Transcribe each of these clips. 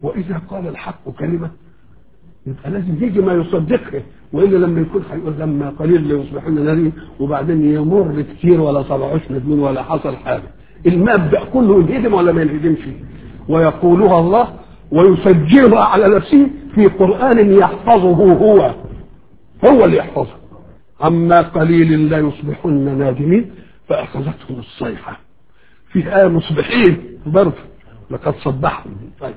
واذا قال الحق كلمه يبقى لازم يجي ما يصدقها والا لما يكون هيقول لما قليل ليصبحون نادمين وبعدين يمر كتير ولا طلعوش ندمين ولا حصل حاجه المبدا كله ينهدم ولا ما ينهدمش ويقولها الله ويسجلها على نفسه في قران يحفظه هو هو اللي يحفظه عما قليل لا يصبحن نادمين فاخذتهم الصيحه في آية مصبحين برضه لقد صبحهم طيب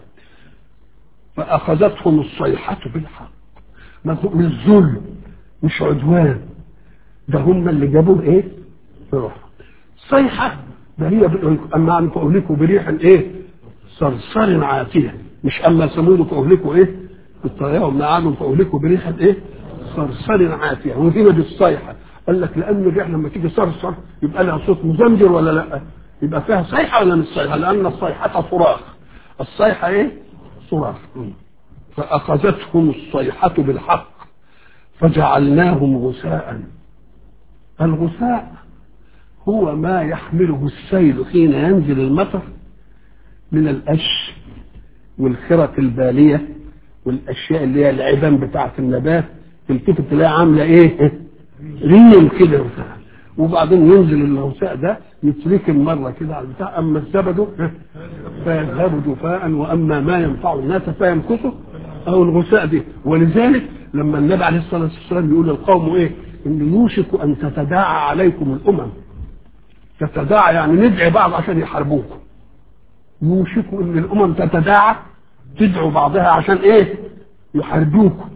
فأخذتهم الصيحة بالحق ما هو مش ظلم مش عدوان ده هم اللي جابوه ايه؟ روح صيحة ده هي أما أن أهلكوا بريح ايه؟ صرصر عاتية مش أما ثمود فأهلكوا ايه؟ بالطريقة وما عادوا فأهلكوا بريح ايه؟ صرصر عاتية وهنا بالصيحة قال لك لأن الريح لما تيجي صرصر يبقى لها صوت مزمجر ولا لأ؟ يبقى فيها صيحة ولا مش صيحة؟ لأن الصيحة صراخ الصيحة ايه؟ صراخ فأخذتهم الصيحة بالحق فجعلناهم غثاء الغثاء هو ما يحمله السيل حين ينزل المطر من القش والخرق البالية والأشياء اللي هي العبان بتاعة النبات تلتفت تلاقيها عاملة إيه؟ ريم كده وبتاع وبعدين ينزل الغثاء ده يتركم مرة كده على البتاع أما الزبد فيذهب جفاء وأما ما ينفع الناس فيمكثه أو الغثاء دي ولذلك لما النبي عليه الصلاة والسلام يقول للقوم إيه؟ إن يوشك أن تتداعى عليكم الأمم تتداعى يعني ندعي بعض عشان يحاربوكم يوشك ان الامم تتداعى تدعو بعضها عشان ايه يحاربوكم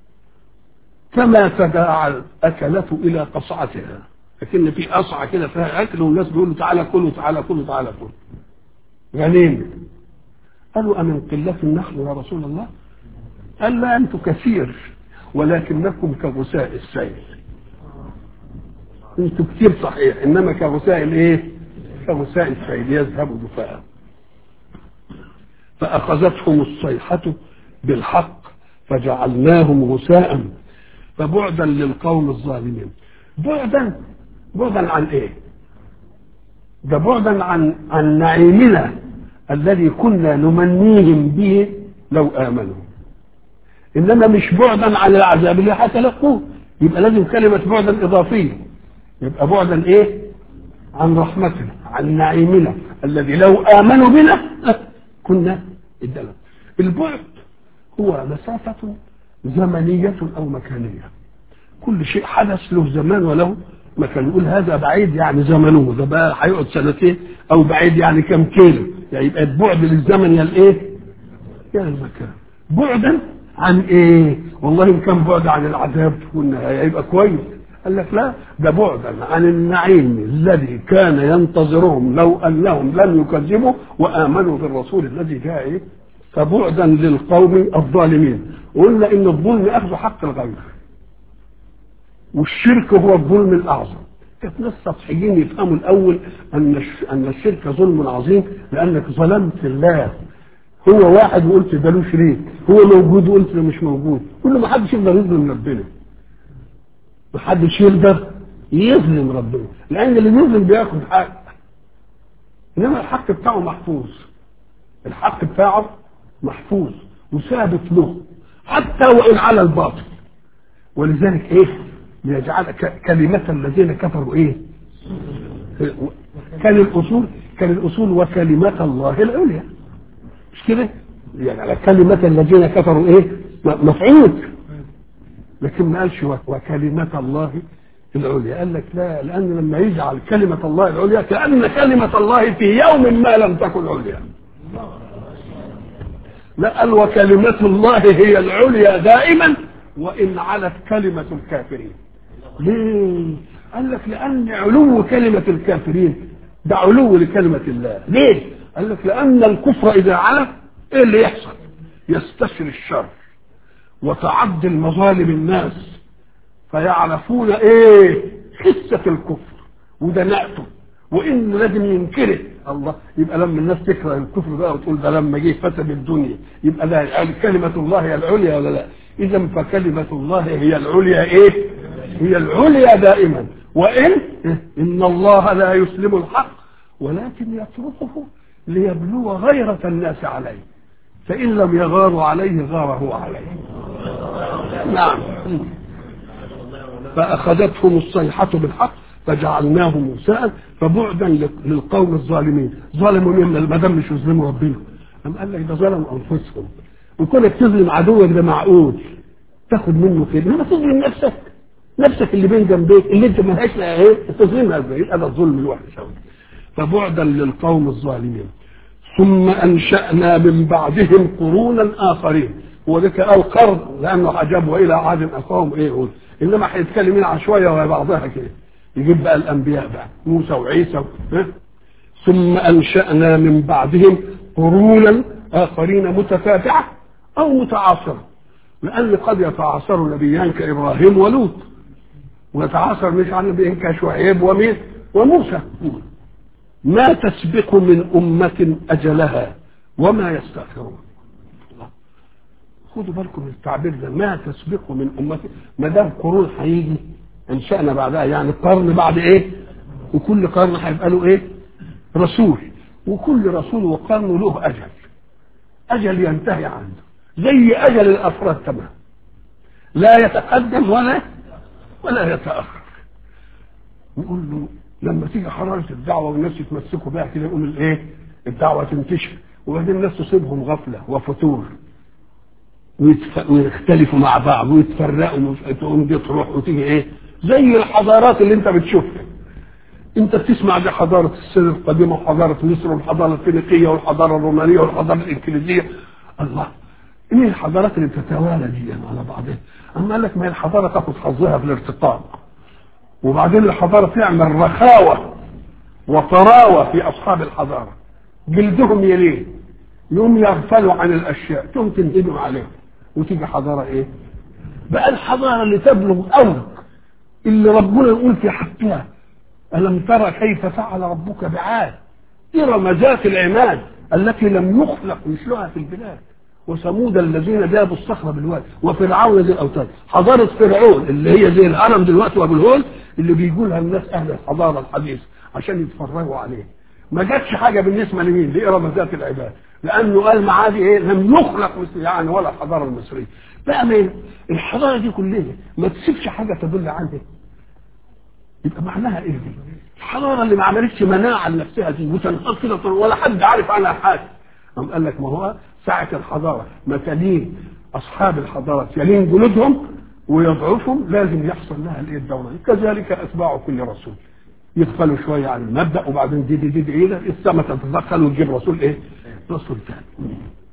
كما تداعى الاكلة الى قصعتها لكن في قصعة كده فيها اكل والناس بيقولوا تعالى كلوا تعالى كلوا تعالى كلوا غنيمة قالوا أمن قلة نحن يا رسول الله قال لا أنتم كثير ولكنكم كغثاء السيل انتوا كتير صحيح انما كغثاء الايه كغثاء السيل يذهب جفاء فاخذتهم الصيحه بالحق فجعلناهم غثاء فبعدا للقوم الظالمين بعدا بعدا عن ايه ده بعدا عن عن نعيمنا الذي كنا نمنيهم به لو امنوا انما مش بعدا عن العذاب اللي هتلقوه يبقى لازم كلمه بعدا اضافيه يبقى بعدا ايه عن رحمتنا عن نعيمنا الذي لو امنوا بنا كنا ادلنا البعد هو مسافة زمنية أو مكانية كل شيء حدث له زمان وله مكان نقول هذا بعيد يعني زمنه ده بقى هيقعد سنتين أو بعيد يعني كم كيلو يعني يبقى البعد للزمن يا الايه؟ يا المكان بعدا عن ايه؟ والله ان كان بعد عن العذاب والنهايه يبقى كويس قال لك لا ده بعدا عن النعيم الذي كان ينتظرهم لو انهم لم يكذبوا وامنوا بالرسول الذي جاء ايه؟ فبعدا للقوم الظالمين وقلنا ان الظلم اخذ حق الغير والشرك هو الظلم الاعظم كانت ناس سطحيين يفهموا الاول ان ان الشرك ظلم عظيم لانك ظلمت الله هو واحد وقلت ده له شريك هو موجود وقلت ده مش موجود كل ما حدش يقدر يظلم ربنا ما حدش يقدر يظلم ربنا لان اللي يظلم بياخد حق انما الحق بتاعه محفوظ الحق بتاعه محفوظ وثابت له حتى وان على الباطل ولذلك ايه ليجعل كلمة الذين كفروا ايه كان الاصول كان الاصول وكلمة الله العليا مش كده يعني على كلمة الذين كفروا ايه مفعول لكن ما قالش وكلمة الله العليا قال لك لا لان لما يجعل كلمة الله العليا كأن كلمة الله في يوم ما لم تكن عليا لا قال وكلمة الله هي العليا دائما وإن علت كلمة الكافرين ليه؟ قال لك لأن علو كلمة الكافرين ده علو لكلمة الله ليه؟ قال لك لأن الكفر إذا على إيه اللي يحصل؟ يستشري الشر وتعدي المظالم الناس فيعرفون إيه؟ حسة الكفر ودناءته وإن لازم ينكره الله يبقى لما الناس تكره الكفر بقى وتقول ده لما جه فتن الدنيا يبقى ده كلمة الله هي العليا ولا لا؟ إذا فكلمة الله هي العليا إيه؟ هي العليا دائما وإن إن الله لا يسلم الحق ولكن يتركه ليبلو غيرة الناس عليه فإن لم يغاروا عليه غار هو عليه نعم فأخذتهم الصيحة بالحق فجعلناهم مساء فبعدا للقوم الظالمين ظلموا مين ما دام مش يظلموا ربنا أم قال لك ده ظلموا أنفسهم وكونك تظلم عدوك ده معقول تاخد منه كده انما تظلم نفسك نفسك اللي بين جنبيك اللي انت ملهاش ايه تظلمها ازاي يبقى ده الظلم الوحش قوي فبعدا للقوم الظالمين ثم انشانا من بعدهم قرونا اخرين هو ذلك قال قرن لانه عجبه الى عاد اخاهم ايه يقول انما هيتكلم هنا عن شويه وهي بعضها كده يجيب بقى الانبياء بقى موسى وعيسى ها؟ ثم انشانا من بعدهم قرونا اخرين متتابعه او متعاصره لان قد يتعاصر نبيان كابراهيم ولوط ويتعاصر مش عن نبيين كشعيب ومين وموسى ما تسبق من أمة أجلها وما يستأخرون خدوا بالكم من التعبير ده ما تسبق من أمة ما دام قرون هيجي انشأنا بعدها يعني قرن بعد ايه وكل قرن هيبقى له ايه رسول وكل رسول وقرن له أجل أجل ينتهي عنده زي أجل الأفراد تمام لا يتقدم ولا ولا يتأخر نقول له لما تيجي حرارة الدعوة والناس يتمسكوا بها كده يقوم الايه الدعوة تنتشر وبعدين الناس تصيبهم غفلة وفتور ويتف... ويختلفوا مع بعض ويتفرقوا تقوم دي تروح وتيجي ايه زي الحضارات اللي انت بتشوفها انت بتسمع دي حضارة السر القديمة وحضارة مصر والحضارة الفينيقية والحضارة الرومانية والحضارة الانجليزية الله ايه الحضارات اللي بتتوالى دي على بعضها اما قال لك ما هي الحضارة تاخد حظها في الارتقاء وبعدين الحضارة تعمل رخاوة وطراوة في أصحاب الحضارة جلدهم يلين يوم يغفلوا عن الأشياء ثم تنهدم عليهم وتيجي حضارة إيه؟ بقى الحضارة اللي تبلغ أمر اللي ربنا يقول في حقها ألم ترى كيف فعل ربك بعاد إرم ذات العماد التي لم يخلق مثلها في البلاد وثمود الذين جابوا الصخر بالواد وفرعون ذي الاوتاد حضاره فرعون اللي هي زي الهرم دلوقتي وابو الهول اللي بيقولها الناس اهل الحضاره الحديثه عشان يتفرجوا عليه ما جاتش حاجه بالنسبه لمين لارم ذات العباد لانه قال معادي ايه لم يخلق مثل يعني ولا الحضاره المصريه بقى ما الحضاره دي كلها ما تسيبش حاجه تدل عنها يبقى معناها ايه دي الحضاره اللي ما عملتش مناعه لنفسها دي وتنقص كده ولا حد عارف عنها حاجه قام قال لك ما هو ساعة الحضارة مثالين أصحاب الحضارة يلين جلودهم ويضعفهم لازم يحصل لها الايه الدورة كذلك أتباع كل رسول يغفلوا شوية عن المبدأ وبعدين دي دي دي, دي إيه السماء تتدخل وتجيب رسول إيه؟ رسول ثاني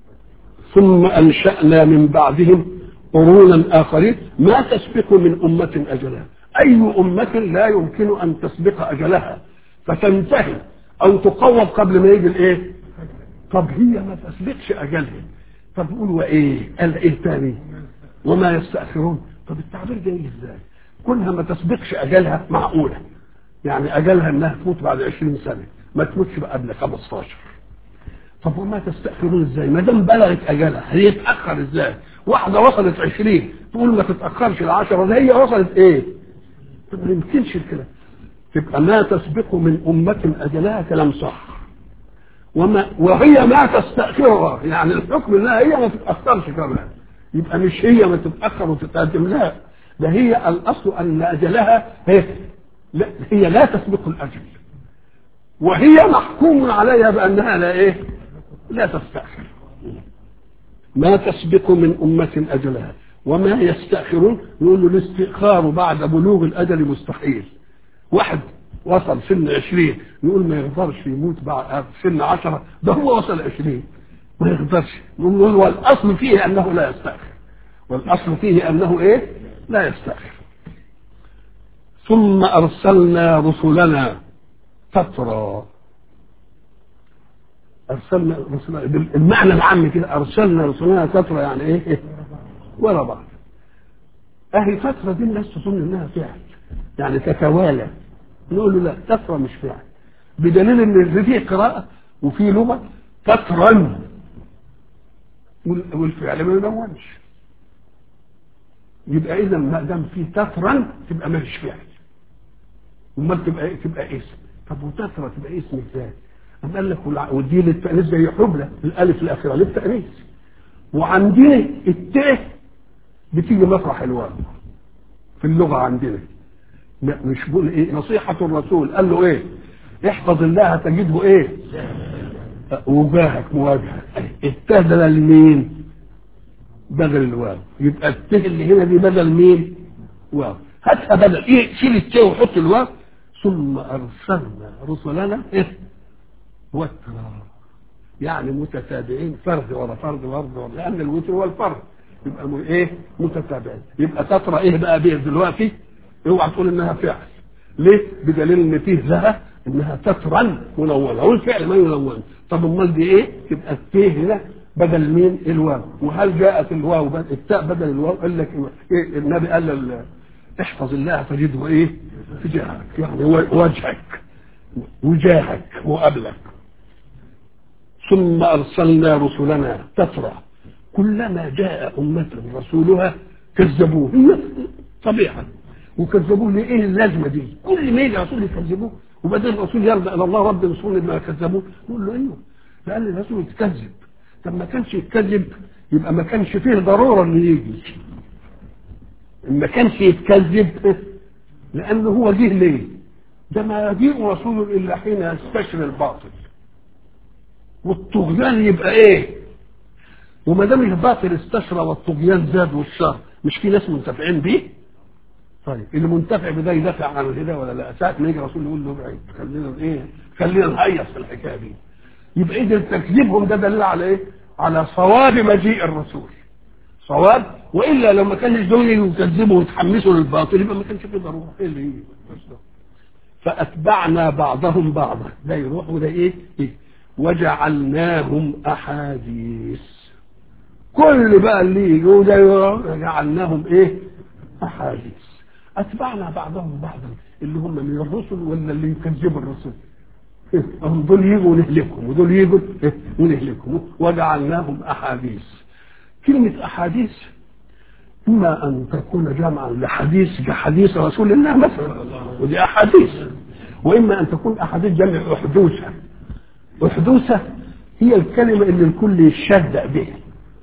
ثم أنشأنا من بعدهم قرونا آخرين ما تسبق من أمة أجلها أي أمة لا يمكن أن تسبق أجلها فتنتهي أو تقوض قبل ما يجي الإيه؟ طب هي ما تسبقش اجلها طب يقول وايه قال ايه تاني وما يستاخرون طب التعبير ده ايه ازاي كونها ما تسبقش اجلها معقوله يعني اجلها انها تموت بعد 20 سنه ما تموتش بقى قبل 15 طب وما تستاخرون ازاي ما دام بلغت اجلها هي تاخر ازاي واحده وصلت 20 تقول ما تتاخرش ال 10 ده هي وصلت ايه طب ما يمكنش الكلام تبقى ما تسبق من امه اجلها كلام صح وما وهي ما تستأخرها يعني الحكم انها هي ما تتأخرش كمان يبقى مش هي ما تتأخر وتتقدم لا ده هي الأصل أن أجلها هي لا هي لا تسبق الأجل وهي محكوم عليها بأنها لا إيه لا تستأخر ما تسبق من أمة أجلها وما يستأخرون يقول له الاستئخار بعد بلوغ الأجل مستحيل واحد وصل سن عشرين يقول ما يقدرش يموت بعد سن عشرة ده هو وصل عشرين ما يقدرش نقول والأصل فيه أنه لا يستأخر والأصل فيه أنه إيه لا يستأخر ثم أرسلنا رسلنا فترة أرسلنا رسلنا المعنى العام كده أرسلنا رسلنا فترة يعني إيه ورا بعض أهي فترة دي الناس تظن إنها فعل يعني تتوالى نقول له لا فترة مش فعل بدليل ان في قراءة وفي لغة فترا والفعل ما يدونش يبقى اذا ما دام في تترا تبقى مش فعل امال تبقى إيه؟ تبقى اسم طب وتترا تبقى اسم ازاي؟ أم قال لك ودي للتأنيث زي حبلى الألف الأخيرة للتأنيث وعندنا التاء بتيجي مطرح الواو في اللغة عندنا لا مش بقول ايه نصيحة الرسول قال له ايه احفظ الله تجده ايه وجاهك مواجهة التاء ده لمين بدل الواو يبقى التاء اللي هنا دي بدل مين واو هاتها بدل ايه شيل التاء وحط الواو ثم ارسلنا رسلنا ايه وترا يعني متتابعين فرد ورا فرد ورد ورا لان الوتر هو الفرد يبقى م- ايه متتابعين يبقى تترى ايه بقى بيه دلوقتي اوعى تقول انها فعل ليه بدليل ان فيه ذا انها تترا منونه والفعل ما ينون طب امال دي ايه تبقى التيه هنا بدل مين الواو وهل جاءت الواو بد- التاء بدل الواو قال لك إيه النبي قال لل- احفظ الله تجده ايه تجاهك يعني و- وجهك وجاهك وقبلك ثم أرسلنا رسلنا تترى كلما جاء أمة رسولها كذبوه هي طبيعة وكذبوه لإيه اللازمة دي كل ما يجي رسول يكذبوه وبعدين الرسول يرجع إلى الله رب رسول ما كذبوه يقول له أيوه لأن الرسول يتكذب طب ما كانش يتكذب يبقى ما كانش فيه ضرورة إنه يجي ما كانش يتكذب لأنه هو جه ليه ده ما يجيء رسول إلا حين يستشري الباطل والطغيان يبقى ايه وما دام الباطل استشرى والطغيان زاد والشر مش في ناس منتفعين بيه طيب اللي منتفع بده يدافع عن الهدى ولا لا ساعه ما يجي رسول يقول له ابعد خلينا ايه خلينا نهيص في الحكايه دي يبقى اذا تكذيبهم ده دليل على ايه على صواب مجيء الرسول صواب والا لو ما كانش دول يكذبوا ويتحمسوا للباطل يبقى ما كانش في ضروره ايه اللي يجي فاتبعنا بعضهم بعضا ده يروح وده ايه, إيه؟ وجعلناهم احاديث كل بقى اللي يجوا ده يروح جعلناهم ايه احاديث اتبعنا بعضهم بعضا اللي هم من الرسل ولا اللي يكذبوا الرسل هم دول يجوا ونهلكهم ودول يجوا ونهلكهم وجعلناهم احاديث كلمه احاديث إما أن تكون جمعا لحديث كحديث رسول الله مثلا ودي أحاديث وإما أن تكون أحاديث جمع أحدوثة أحدوثة هي الكلمة اللي الكل يشدق بها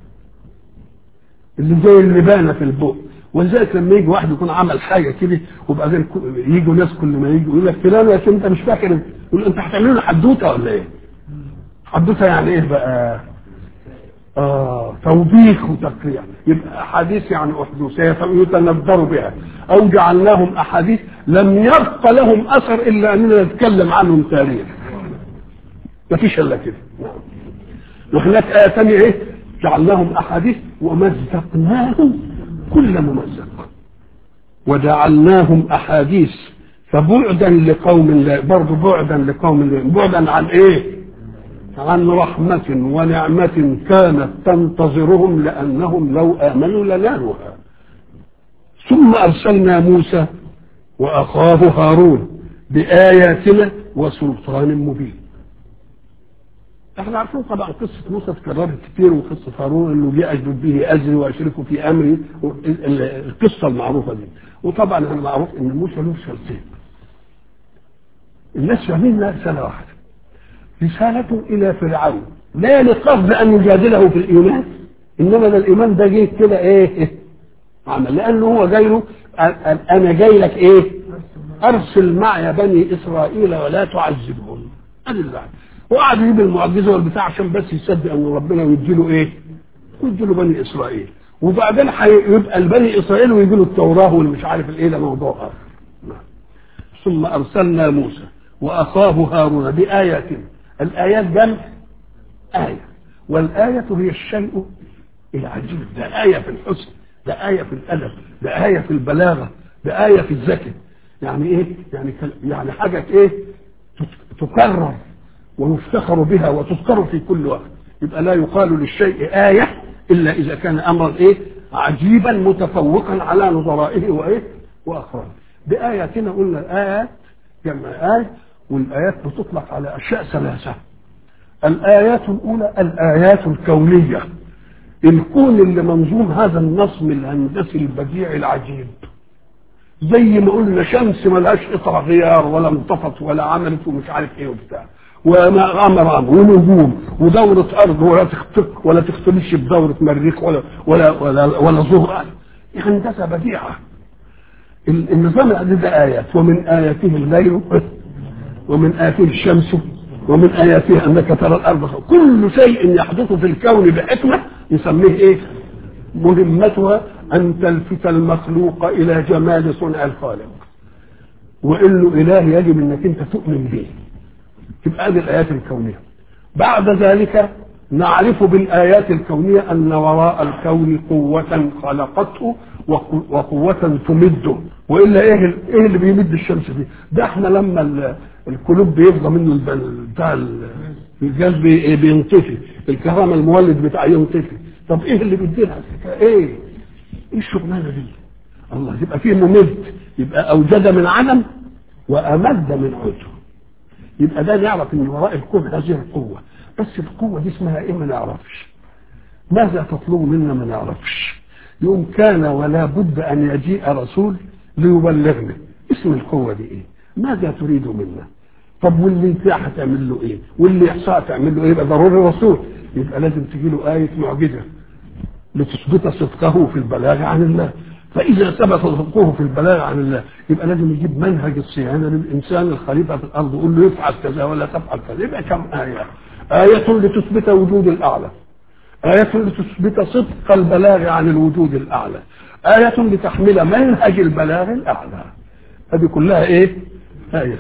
اللي زي اللبانة في البوق ولذلك لما يجي واحد يكون عمل حاجة كده وبعدين يجوا ناس كل ما يجوا يقول لك فلان يا أخي أنت مش فاكر يقول أنت هتعمل له حدوتة ولا إيه؟ حدوتة يعني إيه بقى؟ آه توبيخ وتقريع يبقى أحاديث يعني أحدوث يتندر بها أو جعلناهم أحاديث لم يبق لهم أثر إلا أننا نتكلم عنهم تاريخ ما فيش إلا كده نعم. وهناك آية ثانية إيه جعلناهم أحاديث ومزقناهم كل ممزق وجعلناهم أحاديث فبعدا لقوم لا برضه بعدا لقوم لا بعدا عن إيه عن رحمة ونعمة كانت تنتظرهم لأنهم لو آمنوا لنالوها ثم أرسلنا موسى وأخاه هارون بآياتنا وسلطان مبين احنا عارفين طبعا قصة موسى اتكررت كتير وقصة هارون انه جاء اجدد به اجري واشركه في امري القصة المعروفة دي وطبعا انا معروف ان موسى له رسالتين الناس فاهمين رسالة واحدة رسالة إلى فرعون لا لقصد أن يجادله في الإيمان إنما ده الإيمان ده جه كده إيه عمل لأنه هو جاي له أنا جاي لك إيه أرسل معي بني إسرائيل ولا تعذبهم أدي البعد وقعد يجيب المعجزة والبتاع عشان بس يصدق أن ربنا يدي له إيه يدي له بني إسرائيل وبعدين هيبقى البني إسرائيل ويجي له التوراة والمش عارف الإيه ده موضوع آخر ثم أرسلنا موسى وأخاه هارون بآياتنا الآيات جمع آية والآية هي الشيء العجيب ده آية في الحسن ده آية في الأدب ده آية في البلاغة ده آية في الذكر يعني إيه؟ يعني يعني حاجة إيه؟ تكرر ويفتخر بها وتذكر في كل وقت يبقى لا يقال للشيء آية إلا إذا كان أمرا إيه؟ عجيبا متفوقا على نظرائه وإيه؟ وأخرى بآياتنا قلنا الآيات جمع آية والآيات بتطلق على أشياء ثلاثة الآيات الأولى الآيات الكونية الكون اللي منظوم هذا النظم الهندسي البديع العجيب زي ما قلنا شمس ملهاش قطع غيار ولا انطفت ولا عملت ومش عارف ايه وبتاع وما امر امر ونجوم ودوره ارض ولا تختلف ولا تختلفش بدوره مريخ ولا ولا ولا ولا زهره هندسه بديعه ال- النظام العديد ده ايات ومن اياته الليل ومن اياته الشمس ومن اياته انك ترى الارض خ- كل شيء يحدث في الكون بحكمه يسميه ايه؟ مهمتها ان تلفت المخلوق الى جمال صنع الخالق وانه اله يجب انك انت تؤمن به تبقى هذه الايات الكونيه بعد ذلك نعرف بالايات الكونيه ان وراء الكون قوه خلقته وقو- وقوه تمده والا ايه ال- ايه اللي بيمد الشمس دي ده احنا لما ال- القلوب بيفضى منه الب- بتاع ال- الجاز بي- بينطفي الكهرباء المولد بتاع ينطفي طب ايه اللي بيديلها الحكايه ايه ايه الشغلانه دي الله يبقى فيه ممد يبقى اوجد من عدم وامد من عذر يبقى ده نعرف ان وراء الكون هذه القوه بس القوه دي اسمها ايه ما نعرفش ماذا تطلب منا ما نعرفش يوم كان ولا بد ان يجيء رسول ليبلغنا اسم القوه دي ايه ماذا تريد منا طب واللي يطيع هتعمل له ايه واللي يحصى هتعمل له ايه يبقى ضروري رسول يبقى لازم تجي له ايه معجزه لتثبت صدقه في البلاغ عن الله فإذا ثبت صدقه في البلاغ عن الله يبقى لازم يجيب منهج الصيانة للإنسان الخليفة في الأرض يقول له يفعل كذا ولا تفعل كذا يبقى كم آية آية لتثبت وجود الأعلى آية لتثبت صدق البلاغ عن الوجود الأعلى آية لتحمل منهج البلاغ الأعلى هذه كلها إيه؟ آيات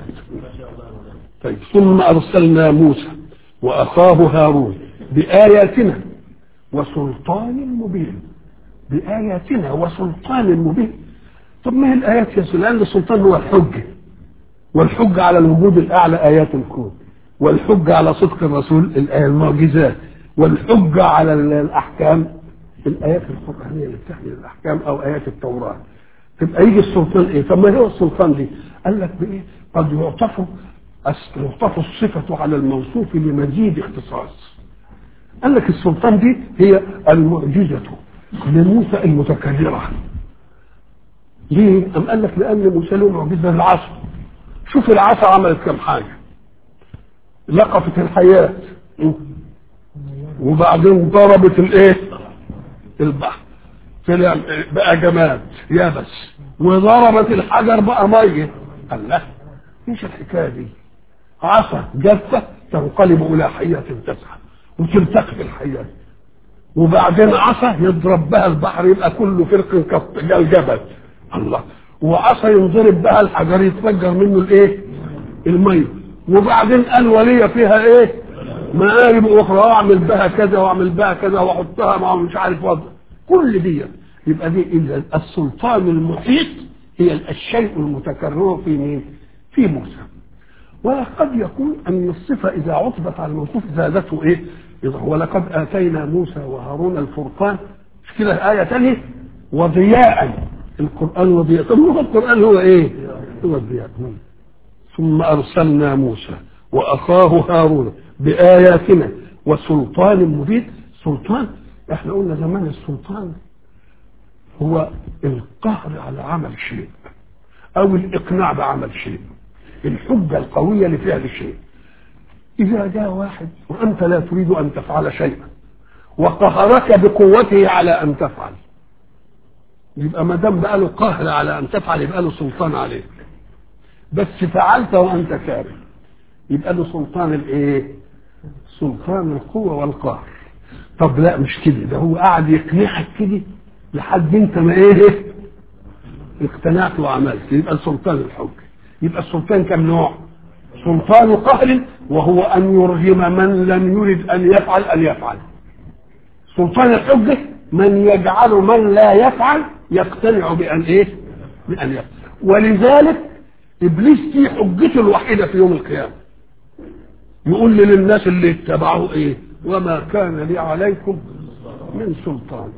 طيب ثم أرسلنا موسى وأخاه هارون بآياتنا وسلطان مبين بآياتنا وسلطان مبين طب ما هي الآيات يا سلام السلطان هو الحجة والحجة على الوجود الأعلى آيات الكون والحجة على صدق الرسول الآية المعجزات والحجة على ال- الأحكام الآيات القرآنية اللي بتحمل الأحكام أو آيات التوراة تبقى يجي السلطان إيه؟ طب ما هو السلطان دي؟ قال لك بإيه؟ قد يعطف أس- يعطف الصفة على الموصوف لمزيد اختصاص قال لك السلطان دي هي المعجزة لموسى المتكررة ليه؟ أم قال لك لأن موسى له معجزة العصا شوف العصا عملت كم حاجة لقفت الحياة وبعدين ضربت الايه البحر طلع بقى جماد يابس وضربت الحجر بقى ميه قال لا ايش الحكايه دي عصا جافه تنقلب الى حيه تسعى وتلتقي الحياه وبعدين عصا يضرب بها البحر يبقى كله فرق كالجبل الله وعصا ينضرب بها الحجر يتفجر منه الايه الميه وبعدين قال ولي فيها ايه مآرب اخرى واعمل بها كذا واعمل بها كذا واحطها مع مش عارف وضع كل دي يبقى دي اذا السلطان المحيط هي الشيء المتكرر في مين في موسى وقد يكون ان الصفه اذا عطفت على الموصوف زادته ايه ولقد اتينا موسى وهارون الفرقان مش كده ايه ثانيه وضياء القران وضياء طب هو القران هو ايه هو الضياء ثم ارسلنا موسى واخاه هارون باياتنا وسلطان مبين سلطان احنا قلنا زمان السلطان هو القهر على عمل شيء او الاقناع بعمل شيء الحجه القويه لفعل شيء اذا جاء واحد وانت لا تريد ان تفعل شيئا وقهرك بقوته على ان تفعل يبقى ما دام بقى له قهر على ان تفعل يبقى له سلطان عليك بس فعلت وانت كاره يبقى له سلطان الايه سلطان القوه والقهر طب لا مش كده ده هو قاعد يقنعك كده لحد انت ما ايه اقتنعت وعملت يبقى السلطان الحجه يبقى السلطان كم نوع سلطان قهر وهو ان يرغم من لم يرد ان يفعل ان يفعل سلطان الحجه من يجعل من لا يفعل يقتنع بان ايه بان يفعل ولذلك ابليس في حجته الوحيده في يوم القيامه يقول للناس اللي اتبعوه ايه وما كان لي عليكم من سلطان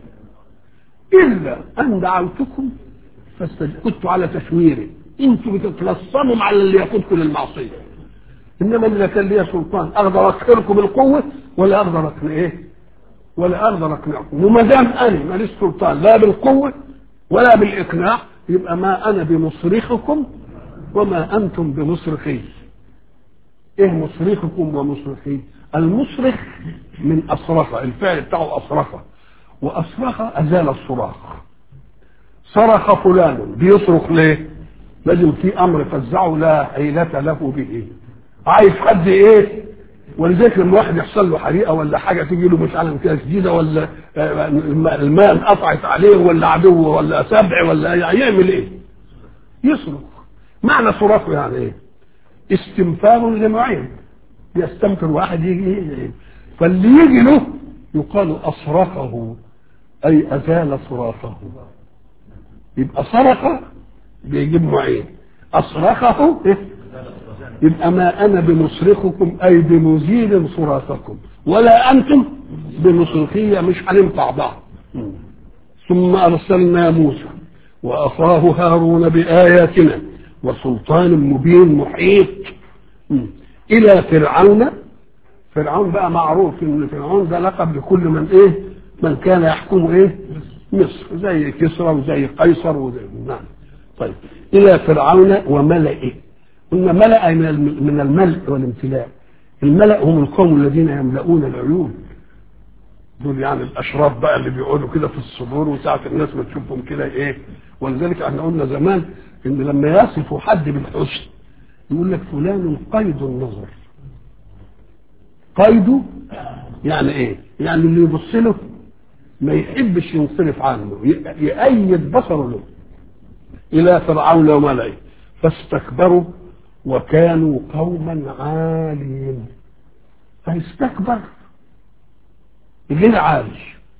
الا ان دعوتكم فاستج... كنت على تشويري انتوا بتتلصموا على اللي يقودكم للمعصيه انما اللي كان لي سلطان اقدر اقهركم بالقوه ولا اقدر اقنع ايه ولا اقدر اقنعكم وما دام انا ماليش سلطان لا بالقوه ولا بالاقناع يبقى ما انا بمصرخكم وما انتم بمصرخي ايه مصرخكم ومصرخي المصرخ من اصرخ الفعل بتاعه اصرخ واصرخ ازال الصراخ صرخ فلان بيصرخ ليه لازم في امر فزعه لا حيلة له به عايز حد ايه ولذلك لما واحد يحصل له حريقه ولا حاجه تيجي له مش عارف كده شديده ولا الماء انقطعت عليه ولا عدو ولا سبع ولا يعمل ايه؟ يصرخ معنى صراخه يعني ايه؟ استنفار لمعين يستنفر واحد يجي, يجي فاللي يجي له يقال اصرخه اي ازال صراخه يبقى صرخ بيجيب معين اصرخه إيه؟ يبقى ما انا بمصرخكم اي بمزيل صراخكم ولا انتم بمصرخية مش هننفع بعض ثم ارسلنا موسى واخاه هارون باياتنا وسلطان مبين محيط الى فرعون فرعون بقى معروف ان فرعون ده لقب لكل من ايه من كان يحكم ايه مصر زي كسرى وزي قيصر وزي نعم طيب الى فرعون وملئه قلنا ملأ من الملء والامتلاء الملأ هم القوم الذين يملؤون العيون دول يعني الاشراف بقى اللي بيقعدوا كده في الصدور وساعة الناس ما تشوفهم كده ايه ولذلك احنا قلنا زمان ان لما يصفوا حد بالحسن يقول لك فلان قيد النظر قيده يعني ايه يعني اللي يبص له ما يحبش ينصرف عنه يأيد بصره له الى فرعون وملئه فاستكبروا وكانوا قوما عالين فاستكبر غير عالي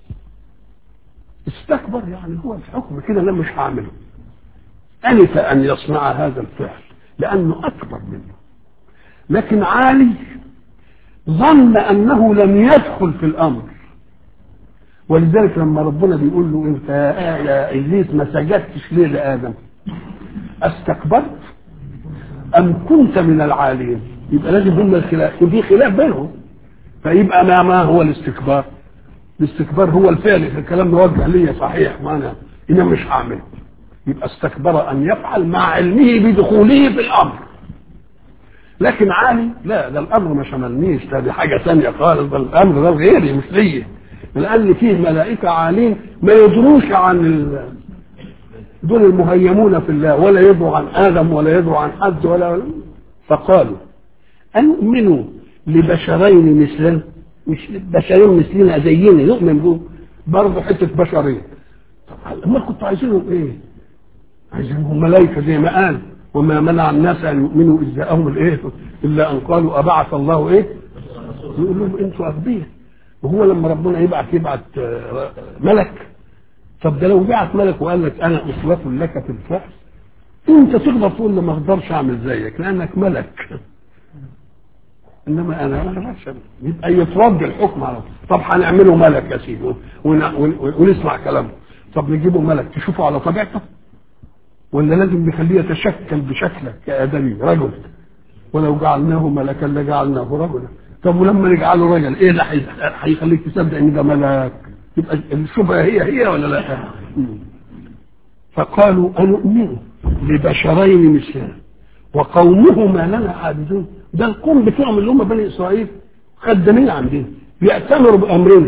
استكبر يعني هو الحكم كده انا مش هعمله أنف أن يصنع هذا الفعل لأنه أكبر منه لكن عالي ظن أنه لم يدخل في الأمر ولذلك لما ربنا بيقول له انت يا ابليس ما سجدتش ليه لادم استكبرت ام كنت من العالين يبقى لازم هم الخلاف وفي خلاف بينهم فيبقى ما ما هو الاستكبار الاستكبار هو الفعل الكلام موجه لي صحيح ما انا انا مش هعمله يبقى استكبر ان يفعل مع علمه بدخوله في الامر لكن عالي لا ده الامر ما شملنيش ده دي حاجه ثانيه خالص ده الامر ده غيري مش ليا لان فيه ملائكه عالين ما يدروش عن ال... دول المهيمون في الله ولا يدروا عن ادم ولا يدروا عن حد ولا, ولا فقالوا أنؤمنوا لبشرين مثلنا مش بشرين مثلنا زينا نؤمن بهم برضه حته بشريه طب ما كنتوا عايزينهم ايه؟ عايزينهم ملائكه زي ما قال وما منع الناس ان يؤمنوا اذ جاءهم الايه الا ان قالوا ابعث الله ايه؟ يقول لهم انتوا اغبياء وهو لما ربنا يبعث يبعث ملك طب ده لو بعت ملك وقال لك انا اسوه لك في الفحص انت تقدر تقول له ما اقدرش اعمل زيك لانك ملك انما انا ما اقدرش يبقى يترد الحكم على طب هنعمله ملك يا سيدي ونسمع كلامه طب نجيبه ملك تشوفه على طبيعته ولا لازم نخليه يتشكل بشكلك كادمي رجل ولو جعلناه ملكا لجعلناه رجلا طب ولما نجعله رجل ايه اللي هيخليك تصدق ان ده ملك يبقى الشبهه هي هي ولا لا فقالوا أنؤمن لبشرين مثلنا وقومهما لنا عابدون ده القوم بتوعهم اللي هم بني اسرائيل خدامين عندنا بيأتمروا بامرنا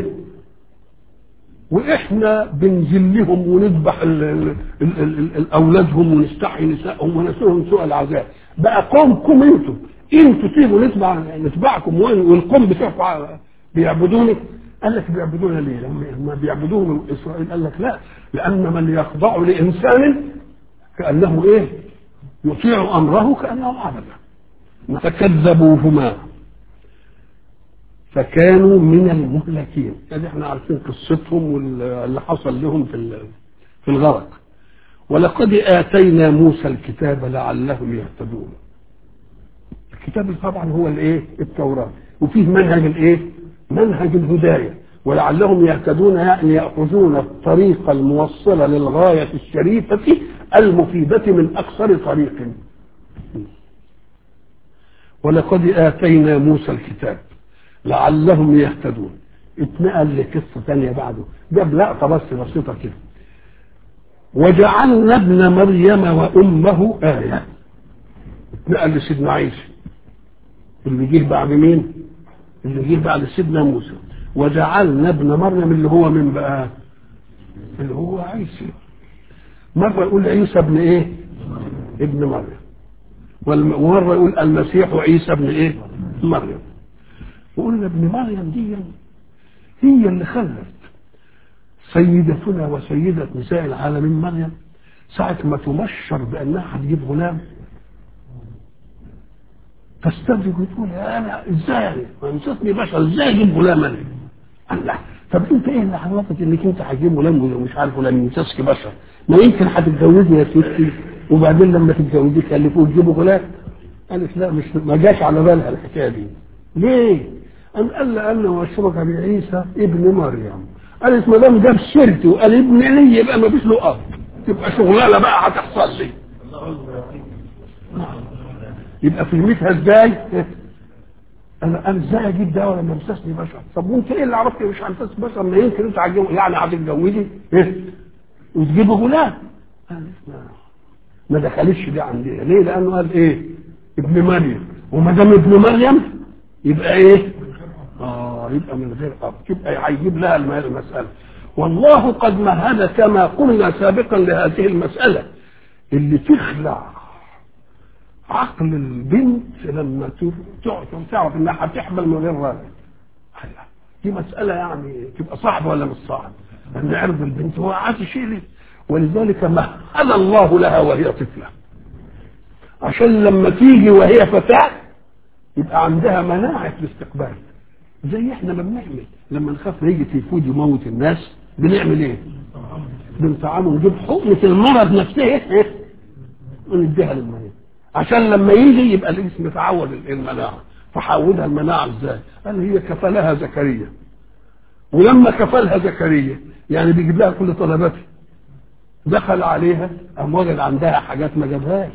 واحنا بنذلهم ونذبح ال- ال- ال- ال- ال- اولادهم ونستحي نسائهم ونسوهم سوء العذاب بقى قومكم انتوا انتوا تيجوا نتبع نتبعكم والقوم بتوعكم بيعبدوني قال لك بيعبدونا ليه؟ لما بيعبدوهم اسرائيل قال لك لا لان من يخضع لانسان كانه ايه؟ يطيع امره كانه عبده فكذبوهما فكانوا من المهلكين يعني احنا عارفين قصتهم واللي حصل لهم في في الغرق ولقد اتينا موسى الكتاب لعلهم يهتدون الكتاب طبعا هو الايه التوراه وفيه منهج الايه منهج الهدايه ولعلهم يهتدون يعني ياخذون الطريق الموصله للغايه الشريفه المفيده من اقصر طريق ولقد اتينا موسى الكتاب لعلهم يهتدون اتنقل لقصه ثانيه بعده جاب لقطه بس بسيطه كده وجعلنا ابن مريم وامه ايه اتنقل لسيدنا عيسى اللي جه بعد مين اللي جه بعد سيدنا موسى وجعلنا ابن مريم اللي هو من بقى اللي هو عيسى مرة يقول عيسى ابن ايه ابن مريم ومرة يقول المسيح عيسى ابن ايه مريم وقلنا ابن مريم دي هي اللي خلت سيدتنا وسيدة نساء العالمين مريم ساعة ما تبشر بأنها هتجيب غلام تستدرك وتقول يا أنا إزاي ما نسيتني بشر إزاي أجيب غلام أنا الله طب أنت إيه اللي عرفك إنك أنت هتجيب غلام ومش عارف ولا يمسسك بشر ما يمكن هتتجوزي يا ستي وبعدين لما تتجوزي تكلفوه تجيبوا غلام قالت لا مش ما جاش على بالها الحكايه دي ليه؟ أم قال لي أنا وأشرك بعيسى ابن مريم قالت ما دام جاب سيرتي وقال ابن لي يبقى ما فيش له أب تبقى شغلانة بقى هتحصل لي يبقى فهمتها ازاي؟ انا انا ازاي اجيب ده ولا مسسني بشر؟ طب وانت ايه اللي عرفت مش هنفس بشر؟ ما يمكن انت عجب يعني هتتجوزي ايه؟ وتجيبي غلام قالت ما ما دخلتش دي عندي ليه؟ لانه قال ايه؟ ابن مريم وما دام ابن مريم يبقى ايه؟ اه يبقى من غير اب يبقى هيجيب لها المساله والله قد مهد كما قلنا سابقا لهذه المساله اللي تخلع عقل البنت لما تعرف انها هتحمل من غير راجل دي مساله يعني تبقى صعبه ولا مش صعبه؟ ان عرض البنت هو عايز شيء ليه؟ ولذلك مهد الله لها وهي طفله عشان لما تيجي وهي فتاه يبقى عندها مناعه الاستقبال زي احنا ما بنعمل لما نخاف يجي تيفود يموت الناس بنعمل ايه؟ بنطعمه نجيب حقنه المرض نفسه ونديها للمريض عشان لما يجي يبقى الجسم يتعود المناعه فحودها المناعه ازاي؟ قال هي كفلها زكريا ولما كفلها زكريا يعني بيجيب لها كل طلباتها دخل عليها قام وجد عندها حاجات ما جابهاش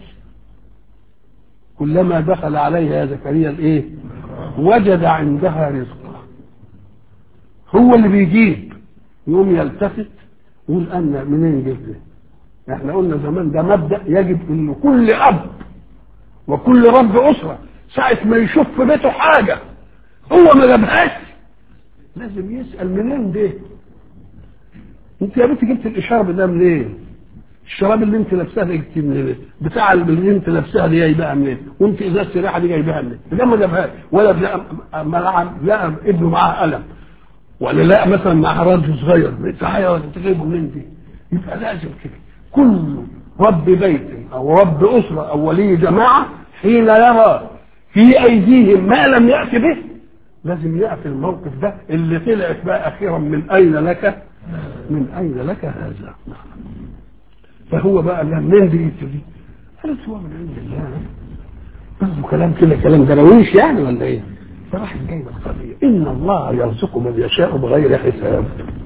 كلما دخل عليها زكريا الايه؟ وجد عندها رزقا هو اللي بيجيب يقوم يلتفت يقول انا منين جبت ده؟ احنا قلنا زمان ده مبدا يجب ان كل اب وكل رب اسره ساعه ما يشوف في بيته حاجه هو ما جابهاش لازم يسال منين ده انت يا بنتي جبت الاشاره ده منين الشراب اللي انت لابساها دي جبتيه منين بتاع اللي انت لابساها دي جايبها منين وانت ازازه الريحه دي جايبها منين ده ما جابهاش ولا لقى لقى ابنه معاه قلم ولا لقى مثلا معاه راجل صغير تعالى ولا انت جايبه منين دي يبقى لازم كده كل رب بيت او رب اسره او ولي جماعه حين يرى في ايديهم ما لم يات به لازم ياتي الموقف ده اللي طلعت بقى اخيرا من اين لك من اين لك هذا فهو بقى منين دي دي قالت هو من عند الله قصده كلام كده كلام درويش يعني ولا ايه فراح جايب القضيه ان الله يرزق من يشاء بغير حساب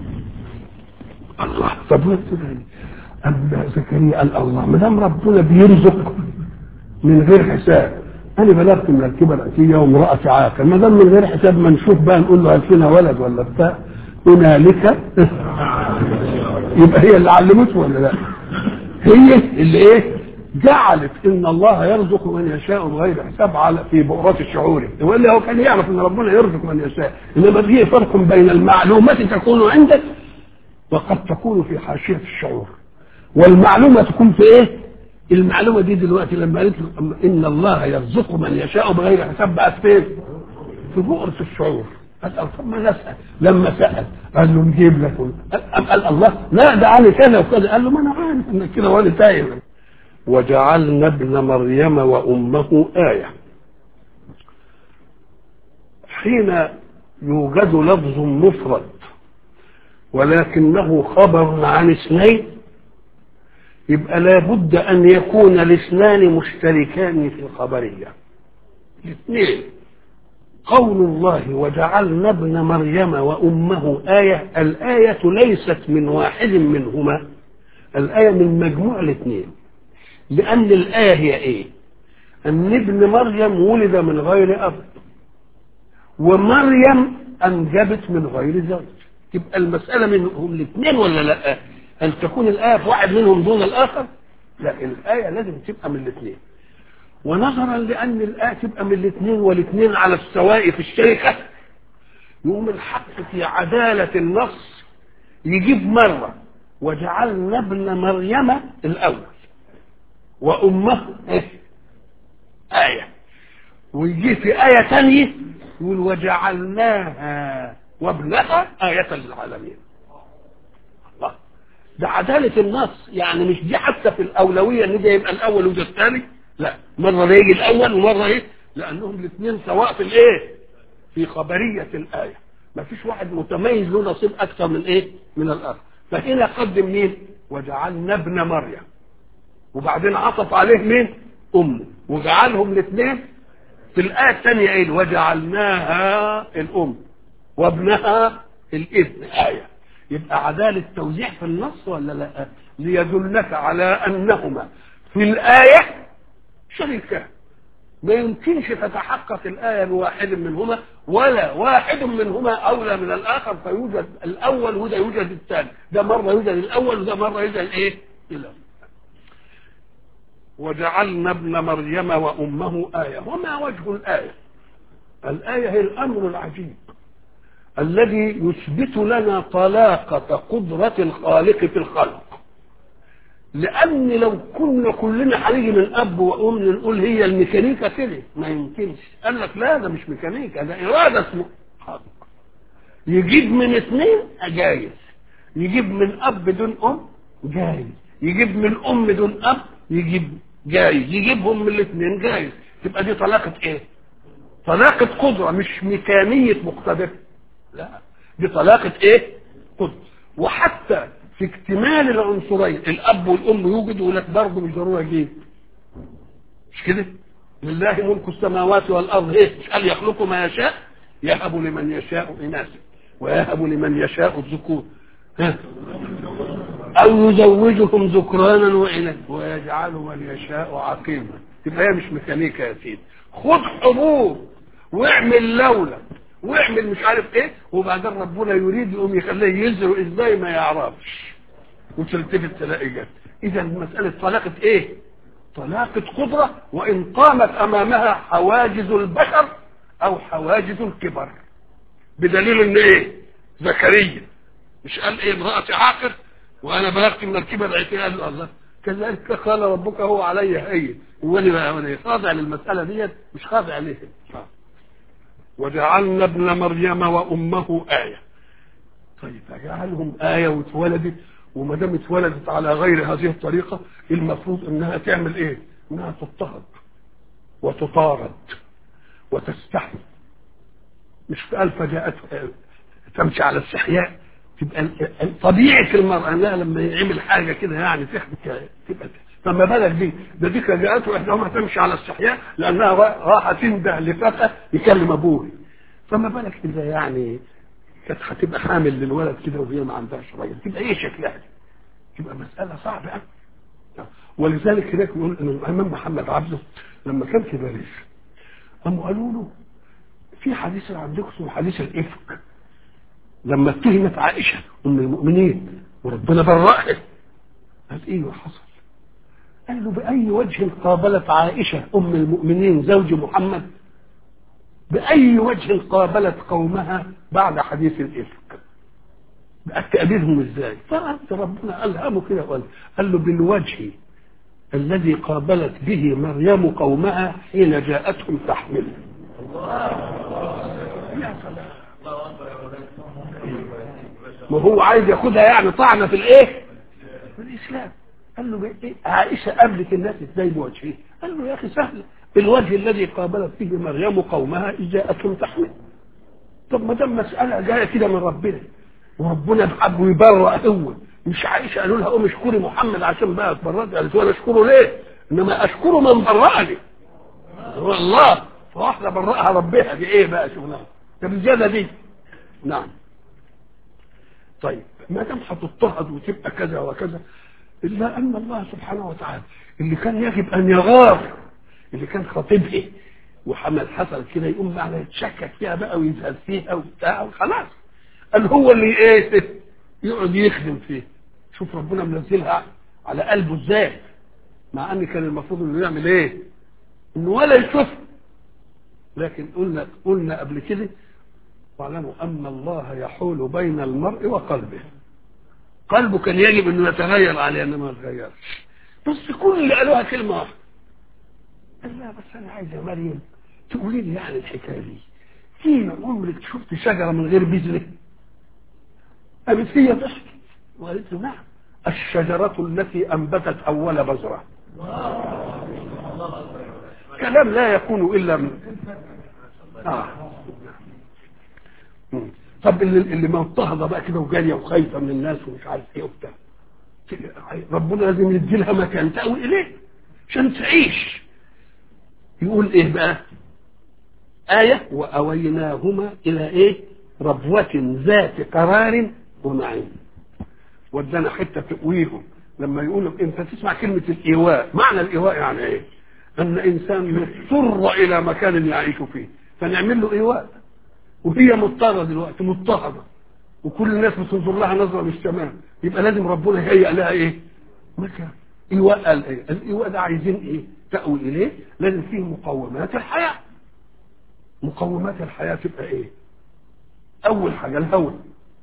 الله طب ما أما زكريا قال الله ما دام ربنا بيرزق من غير حساب انا بلغت من الكبر اتيه وامرأتي عاقر ما دام من غير حساب ما نشوف بقى نقول له هل فينا ولد ولا بتاع هنالك يبقى هي اللي علمته ولا لا؟ هي اللي ايه؟ جعلت ان الله يرزق من يشاء بغير حساب على في بؤرات الشعور والا هو كان يعرف ان ربنا يرزق من يشاء انما في فرق بين المعلومات تكون عندك وقد تكون في حاشيه الشعور والمعلومه تكون في ايه؟ المعلومه دي دلوقتي لما قالت له ان الله يرزق من يشاء بغير حساب بقت فين؟ في بؤره الشعور قال طب ما نسال لما سال قال له نجيب لك قال, قال الله لا ده علي كذا وكذا قال له ما انا عارف انك كده وانا تايه وجعلنا ابن مريم وامه ايه حين يوجد لفظ مفرد ولكنه خبر عن اثنين يبقى لابد ان يكون الاثنان مشتركان في الخبريه الاثنين قول الله وجعلنا ابن مريم وامه ايه الايه ليست من واحد منهما الايه من مجموع الاثنين لان الايه هي ايه ان ابن مريم ولد من غير اب ومريم انجبت من غير زوج تبقى المساله منهم الاثنين ولا لا ان تكون الايه في واحد منهم دون الاخر لا الايه لازم تبقى من الاثنين ونظرا لأن الآية تبقى من الاثنين والاثنين على السواء في الشركة يقوم الحق في عدالة النص يجيب مرة وجعلنا ابن مريم الأول وأمه إيه؟ آية ويجي في آية ثانية يقول وجعلناها وابنها آية للعالمين الله ده عدالة النص يعني مش دي حتى في الأولوية إن ده يبقى الأول وده الثاني لا مرة ده يجي الأول ومرة إيه لأنهم الاثنين سواء في الإيه في خبرية الآية ما فيش واحد متميز له نصيب أكثر من إيه من الآخر فهنا قدم مين وجعلنا ابن مريم وبعدين عطف عليه مين أمه وجعلهم الاثنين في الآية الثانية إيه وجعلناها الأم وابنها الابن آية يبقى عدالة توزيع في النص ولا لا ليدلك على أنهما في الآية شريكان ما يمكنش تتحقق الآية بواحد منهما ولا واحد منهما أولى من الآخر فيوجد الأول وده يوجد الثاني ده مرة يوجد الأول وده مرة يوجد إيه الأول وجعلنا ابن مريم وأمه آية وما وجه الآية الآية هي الأمر العجيب الذي يثبت لنا طلاقة قدرة الخالق في الخلق لأن لو كنا كلنا هنيجي من أب وأم نقول هي الميكانيكا كده ما يمكنش قال لك لا ده مش ميكانيكا ده إرادة اسمه خلق يجيب من اثنين جايز يجيب من أب دون أم جايز يجيب من أم دون أب يجيب جايز يجيبهم من الاثنين جايز تبقى دي طلاقة ايه طلاقة قدرة مش ميكانية مقتدر لا دي طلاقة ايه قدرة وحتى في اكتمال العنصرين الاب والام يوجد ولك برضه مش ضروري اجيب مش كده لله ملك السماوات والارض ايه مش قال يخلق ما يشاء يهب لمن يشاء اناثا ويهب لمن يشاء الذكور ها او يزوجهم ذكرانا واناثا ويجعل من يشاء عقيما تبقى هي مش ميكانيكا يا سيدي خد حبوب واعمل لولا واعمل مش عارف ايه وبعدين ربنا يريد يقوم يخليه يزرق ازاي ما يعرفش وتلتفت تلاقي جد اذا مساله طلاقه ايه طلاقه قدره وان قامت امامها حواجز البشر او حواجز الكبر بدليل ان ايه زكريا مش قال ايه امرأتي عاقر وانا بلغت من الكبر عتي قال له الله كذلك قال ربك هو علي هين وانا بقى خاضع للمساله ديت مش خاضع ليه وجعلنا ابن مريم وامه ايه طيب اجعلهم ايه واتولدت وما دام اتولدت على غير هذه الطريقه المفروض انها تعمل ايه؟ انها تضطهد وتطارد وتستحي مش قال فجاءت تمشي على استحياء تبقى طبيعه المراه انها لما يعمل حاجه كده يعني تحبك تبقى فما بالك دي ده دي كانت جاءته احداهما تمشي على استحياء لانها راح تنده لفتى يكلم ابوه فما بالك اذا يعني كانت هتبقى حامل للولد كده وهي ما عندهاش راجل تبقى ايه شكلها دي؟ تبقى مساله صعبه قوي ولذلك هناك يقول ان الامام محمد عبده لما كان في باريس قاموا قالوا له في حديث عندكم اسمه حديث الافك لما اتهمت عائشه ام المؤمنين وربنا برأها قال ايه وحصل قال له بأي وجه قابلت عائشة أم المؤمنين زوج محمد بأي وجه قابلت قومها بعد حديث الإفك تقابلهم ازاي فرد ربنا ألهمه كده قال قال له بالوجه الذي قابلت به مريم قومها حين جاءتهم تحمل يا سلام ما هو عايز ياخدها يعني طعنه في الايه في الاسلام قال له إيه؟ عائشه قابلت الناس ازاي بوجهه قال له يا اخي سهله الوجه الذي قابلت فيه مريم قومها اذ جاءتهم تحمل طب ما دام مساله جايه كده من ربنا وربنا بحب ويبرأ هو مش عائشه قالوا لها قوم اشكري محمد عشان بقى اتبرأت قالت وانا اشكره ليه؟ انما اشكره من برأني هو الله فواحده برأها ربها دي ايه بقى شغلها؟ طب الزياده دي نعم طيب ما دام هتضطهد وتبقى كذا وكذا الا ان الله سبحانه وتعالى اللي كان يجب ان يغار اللي كان خطيبها وحمل حصل كده يقوم بقى يتشكك فيها بقى ويزهد فيها وبتاع وخلاص قال هو اللي ايه يقعد يخدم فيه شوف ربنا منزلها على قلبه ازاي مع ان كان المفروض انه يعمل ايه انه ولا يشوف لكن قلنا قلنا قبل كده واعلموا ان الله يحول بين المرء وقلبه قلبه كان يجب انه يتغير عليه انما ما يتغيرش بس كل اللي قالوها كلمه واحده قال لا بس انا عايز يا مريم تقولي لي يعني الحكايه دي في عمرك شفت شجره من غير بذره قامت هي ضحكت وقالت له نعم الشجرة التي أنبتت أول بذرة كلام لا يكون إلا من آه. مم. طب اللي, اللي مضطهدة بقى كده وجارية وخايفة من الناس ومش عارف ايه وبتاع ربنا لازم يدي لها مكان تأوي إليه عشان تعيش يقول ايه بقى آية وأويناهما إلى إيه ربوة ذات قرار ونعيم ودانا حتة تقويهم لما يقولوا انت تسمع كلمة الإيواء معنى الإيواء يعني ايه ان انسان يضطر الى مكان يعيش فيه فنعمل له إيواء وهي مضطرة دلوقتي مضطهدة وكل الناس بتنظر لها نظرة مش تمام يبقى لازم ربنا يهيئ لها ايه مكان إيواء قال ايه الإيواء ده عايزين ايه تأوي اليه لازم فيه مقومات الحياة مقومات الحياة تبقى ايه اول حاجة الهواء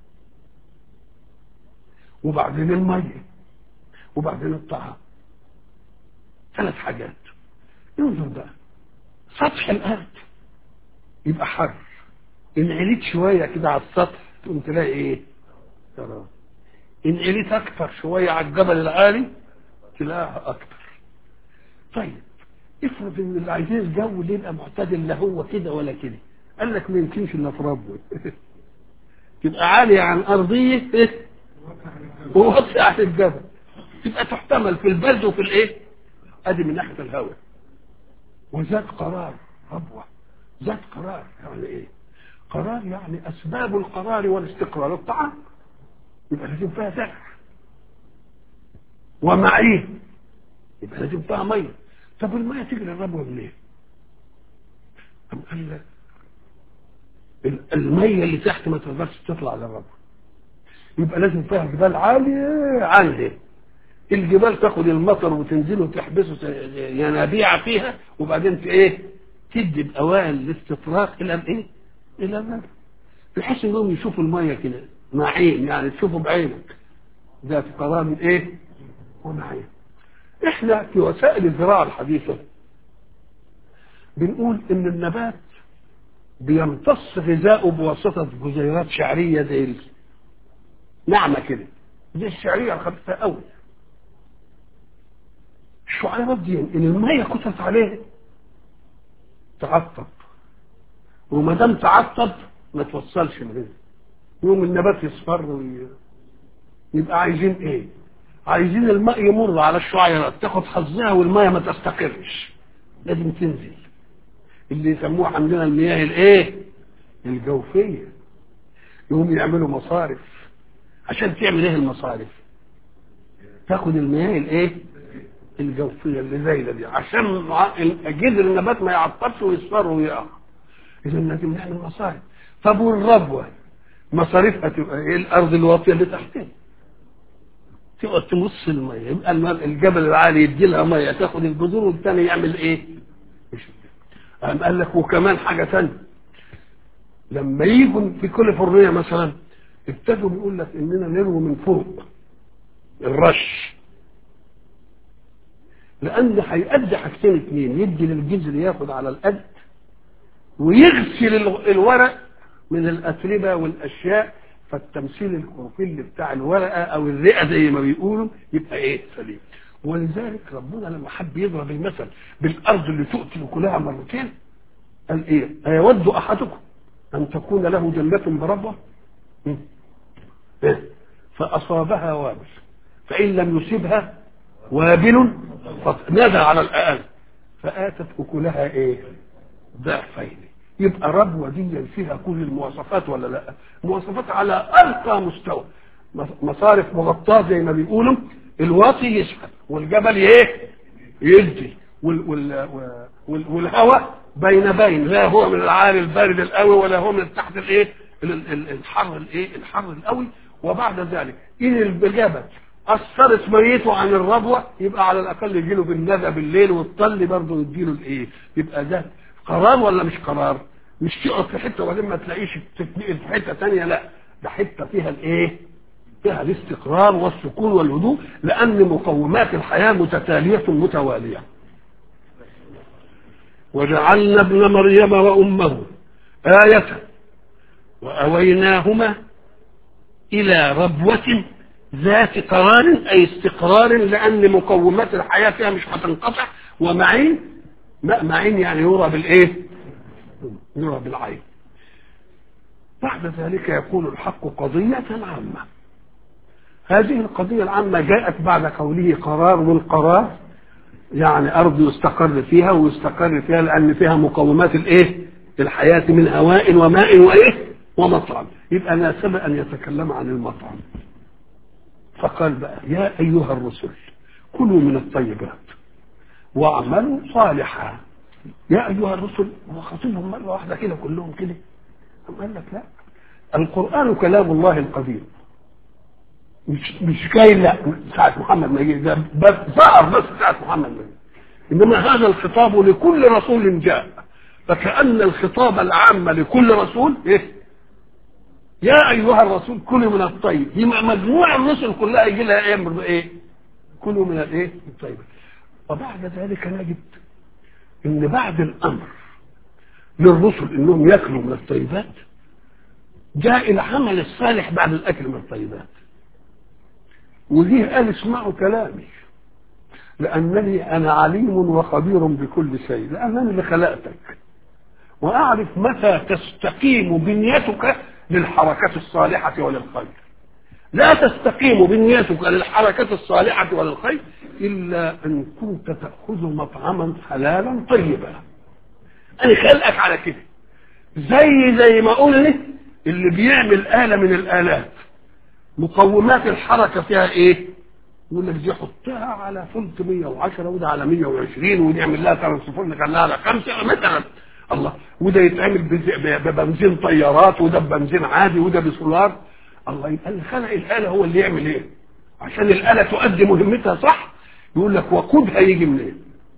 وبعدين المية وبعدين الطعام ثلاث حاجات انظر بقى سطح الارض يبقى حر ان عليت شوية كده على السطح تقوم تلاقي ايه ترى ان عليت اكتر شوية على الجبل العالي تلاقيها اكتر طيب افرض ان اللي عايزين الجو اللي يبقى معتدل لا هو كده ولا كده قال لك ما يمكنش الا في ربه تبقى عالية عن ارضية ايه ووطي على الجبل تبقى تحتمل في البرد وفي الايه ادي من ناحيه الهواء وذات قرار ربوه ذات قرار يعني ايه قرار يعني اسباب القرار والاستقرار الطعام يبقى لازم فيها زرع ومعين يبقى لازم فيها ميه طب الميه تجري الربوه منين؟ أم قال لك الميه اللي تحت ما تقدرش تطلع للربوه يبقى لازم فيها جبال عالية عالية الجبال تاخد المطر وتنزل وتحبسه ينابيع فيها وبعدين في ايه تدي باوائل الاستطراق الى الايه الى الماء بحيث انهم يشوفوا الميه كده معين يعني تشوفوا بعينك ذات قرار من ايه ومعين احنا في وسائل الزراعه الحديثه بنقول ان النبات بيمتص غذاؤه بواسطه جزيئات شعريه زي نعمة كده دي الشعرية الخفيفة قوي الشعيرات دي ان المية كترت عليه تعطب وما دام تعطب ما توصلش الغذاء يوم النبات يصفر وي... يبقى عايزين ايه عايزين الماء يمر على الشعيرات تاخد حظها والمية ما تستقرش لازم تنزل اللي يسموها عندنا المياه الايه الجوفية يقوم يعملوا مصارف عشان تعمل ايه المصارف تاخد المياه الايه الجوفيه اللي زايده دي عشان جذر النبات ما يعطلش ويصفر ويقع اذا لازم نعمل مصارف طب والربوه مصاريفها تبقى ايه الارض الواطيه اللي تحتها تقعد تمص الميه يبقى الجبل العالي يدي لها ميه تاخد الجذور والثاني يعمل ايه؟ قام قال لك وكمان حاجه ثانيه لما يجوا في كاليفورنيا مثلا ابتدوا بيقول لك اننا نروي من فوق الرش لان هيأدي حاجتين اتنين يدي للجذر ياخد على القد ويغسل الورق من الاتربه والاشياء فالتمثيل الكروفيل بتاع الورقه او الرئه زي ما بيقولوا يبقى ايه سليم ولذلك ربنا لما حب يضرب المثل بالارض اللي تؤتي كلها مرتين قال ايه ايود احدكم ان تكون له جنه بربوه فأصابها وابل فإن لم يصبها وابل نادى على الأقل فآتت أكلها إيه ضعفين يبقى ربوة دي فيها كل المواصفات ولا لا مواصفات على أرقى مستوى مصارف مغطاة زي ما بيقولوا الواطي يسحب والجبل ايه يدي وال وال وال والهواء بين بين لا هو من العالي البارد القوي ولا هو من تحت الايه الحر الايه الحر القوي وبعد ذلك ان الجبل أثرت ميته عن الربوة يبقى على الأقل يجيله بالندى بالليل والطل برضه يديله الإيه يبقى ده قرار ولا مش قرار مش تقعد في حتة وبعدين ما تلاقيش تتنقل في حتة تانية لا ده حتة فيها الإيه فيها الاستقرار والسكون والهدوء لأن مقومات الحياة متتالية متوالية وجعلنا ابن مريم وأمه آية وأويناهما إلى ربوة ذات قرار أي استقرار لأن مقومات الحياة فيها مش هتنقطع ومعين معين يعني يرى بالإيه؟ يرى بالعين بعد ذلك يكون الحق قضية عامة هذه القضية العامة جاءت بعد قوله قرار والقرار يعني أرض يستقر فيها ويستقر فيها لأن فيها مقومات الإيه؟ الحياة من هواء وماء وإيه؟ ومطعم يبقى ناسب أن يتكلم عن المطعم فقال بقى يا أيها الرسل كلوا من الطيبات واعملوا صالحا يا أيها الرسل هو خاطبهم مرة واحدة كده كلهم كده أم قال لك لا القرآن كلام الله القديم مش مش جاي لا ساعة محمد ما يجي ده بس ظهر بس ساعة محمد ما يجي إنما هذا الخطاب لكل رسول جاء فكأن الخطاب العام لكل رسول إيه يا أيها الرسول كلوا من الطيب دي مجموع الرسل كلها يجي لها أمر إيه كلوا من الإيه الطيب وبعد ذلك نجد إن بعد الأمر للرسل إنهم يأكلوا من الطيبات جاء العمل الصالح بعد الأكل من الطيبات ودي قال اسمعوا كلامي لأنني أنا عليم وخبير بكل شيء لأنني اللي خلقتك وأعرف متى تستقيم بنيتك للحركة الصالحة وللخير لا تستقيم بنيتك للحركة الصالحة وللخير إلا أن كنت تأخذ مطعما حلالا طيبا أنا خلقك على كده زي زي ما قلنا اللي بيعمل آلة من الآلات مقومات الحركة فيها إيه؟ يقول لك دي حطها على فولت 110 وده على 120 ونعمل لها ترانسفور نخليها على خمسة مثلا الله وده يتعمل ببنزين طيارات وده ببنزين عادي وده بسولار الله يبقى اللي خلق الآلة هو اللي يعمل ايه عشان الآلة تؤدي مهمتها صح يقول لك وقودها يجي منين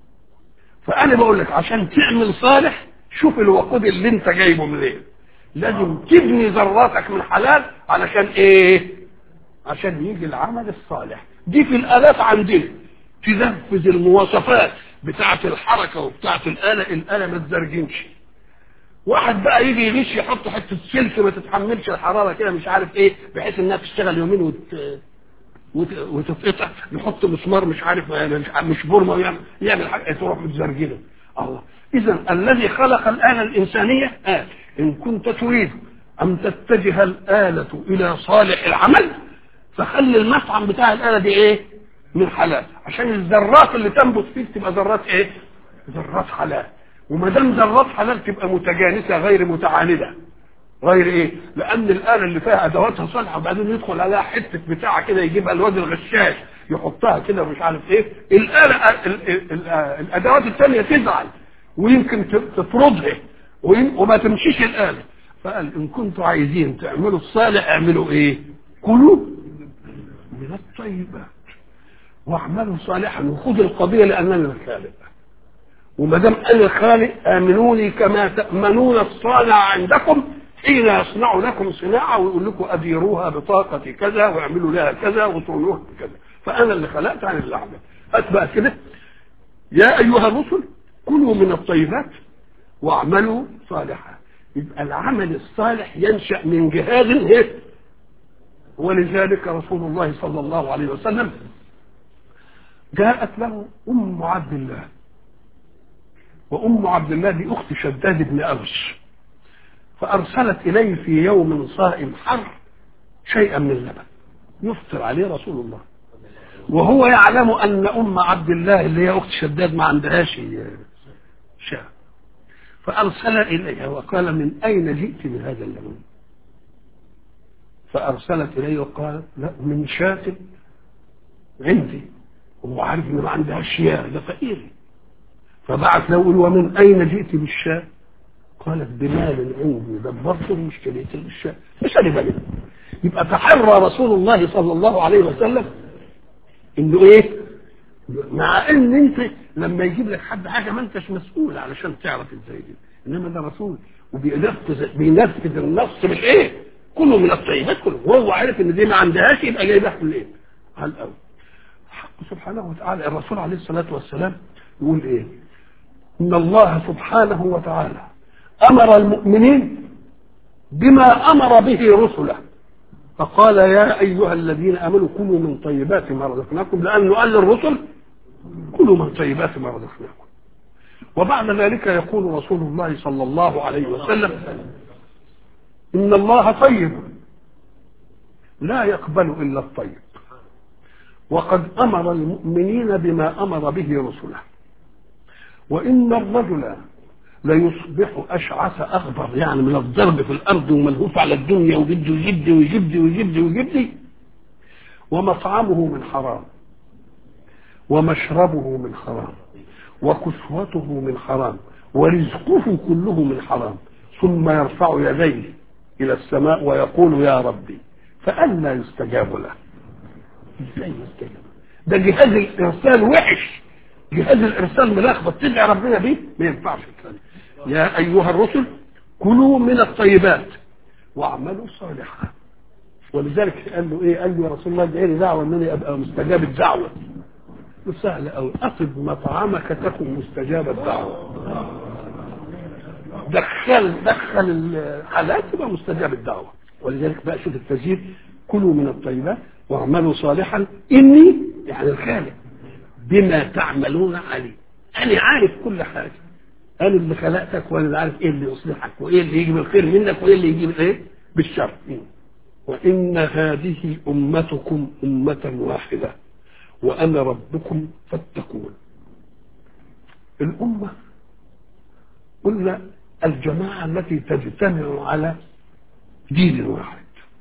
فأنا بقول لك عشان تعمل صالح شوف الوقود اللي انت جايبه منين لازم تبني ذراتك من حلال علشان ايه عشان يجي العمل الصالح دي في الآلات عندنا تنفذ المواصفات بتاعة الحركة وبتاعة الآلة الآلة ما تزرجنش واحد بقى يجي يغش يحط حتة سلك ما تتحملش الحرارة كده مش عارف ايه بحيث انها تشتغل يومين وت... وت... وتتقطع يحط مسمار مش عارف مش بورمة ويعمل يعمل حاجة تروح متزرجنة الله اذا الذي خلق الآلة الإنسانية قال إن كنت تريد أن تتجه الآلة إلى صالح العمل فخلي المطعم بتاع الآلة دي ايه من حلال عشان الذرات اللي تنبت فيه تبقى ذرات ايه ذرات حلال وما دام ذرات حلال تبقى متجانسه غير متعانده غير ايه لان الاله اللي فيها ادواتها صالحه وبعدين يدخل عليها حته بتاعه كده يجيبها الواد الغشاش يحطها كده مش عارف ايه الاله ال ال ال الادوات الثانيه تزعل ويمكن تطردها وما تمشيش الاله فقال ان كنتوا عايزين تعملوا الصالح اعملوا ايه كلوا من الطيبات واعملوا صالحا وخذوا القضية لأنني الخالق وما دام أنا الخالق آمنوني كما تأمنون الصانع عندكم حين يصنع لكم صناعة ويقول لكم أديروها بطاقة كذا واعملوا لها كذا وطولوها كذا فأنا اللي خلقت عن اللي أعمل أتبع كده يا أيها الرسل كلوا من الطيبات واعملوا صالحا يبقى العمل الصالح ينشأ من جهاد إيه؟ ولذلك رسول الله صلى الله عليه وسلم جاءت له أم عبد الله وأم عبد الله دي أخت شداد بن أوس فأرسلت إليه في يوم صائم حر شيئا من اللبن يفطر عليه رسول الله وهو يعلم أن أم عبد الله اللي هي أخت شداد ما عندهاش شاء فأرسل إليها وقال من أين جئت بهذا اللبن فأرسلت إليه وقال لا من شاة عندي وهو عارف ان ما عندهاش شياه ده فقير فبعث له يقول ومن اين جئت بالشاة قالت بمال عندي دبرته واشتريت الشاة فشرب منه يبقى تحرى رسول الله صلى الله عليه وسلم انه ايه مع ان انت لما يجيب لك حد حاجه ما انتش مسؤول علشان تعرف ازاي دي انما ده رسول وبينفذ بينفذ النص بالايه كله من الطيبات كله وهو عارف ان دي ما عندهاش يبقى جايبها من الايه على الاول حق سبحانه وتعالى الرسول عليه الصلاه والسلام يقول ايه ان الله سبحانه وتعالى امر المؤمنين بما امر به رسله فقال يا ايها الذين امنوا كلوا من طيبات ما رزقناكم لانه قال للرسل كلوا من طيبات ما رزقناكم وبعد ذلك يقول رسول الله صلى الله عليه وسلم ان الله طيب لا يقبل الا الطيب وقد امر المؤمنين بما امر به رسله وان الرجل ليصبح اشعث اغبر يعني من الضرب في الارض وملهوف على الدنيا وبده يجد ويجد ويجد ويجد ومطعمه من حرام ومشربه من حرام وكسوته من حرام ورزقه كله من حرام ثم يرفع يديه الى السماء ويقول يا ربي فأنا يستجاب له ازاي يستجاب ده جهاز الارسال وحش جهاز الارسال ملخبط تدعي ربنا بيه ما ينفعش الكلام يا ايها الرسل كلوا من الطيبات واعملوا صالحا ولذلك قال له ايه قال له يا رسول الله ادعي لي دعوه انني ابقى مستجاب الدعوه سهل قوي اطب مطعمك تكن مستجاب الدعوه دخل دخل الحالات يبقى مستجاب الدعوه ولذلك بقى شوف التسجيل كلوا من الطيبات واعملوا صالحا اني يعني الخالق بما تعملون عليه انا عارف كل حاجه انا اللي خلقتك وانا اللي عارف ايه اللي يصلحك وايه اللي يجي بالخير منك وايه اللي يجي بالايه بالشر وان هذه امتكم امه واحده وانا ربكم فاتقون الامه قلنا الجماعه التي تجتمع على دين واحد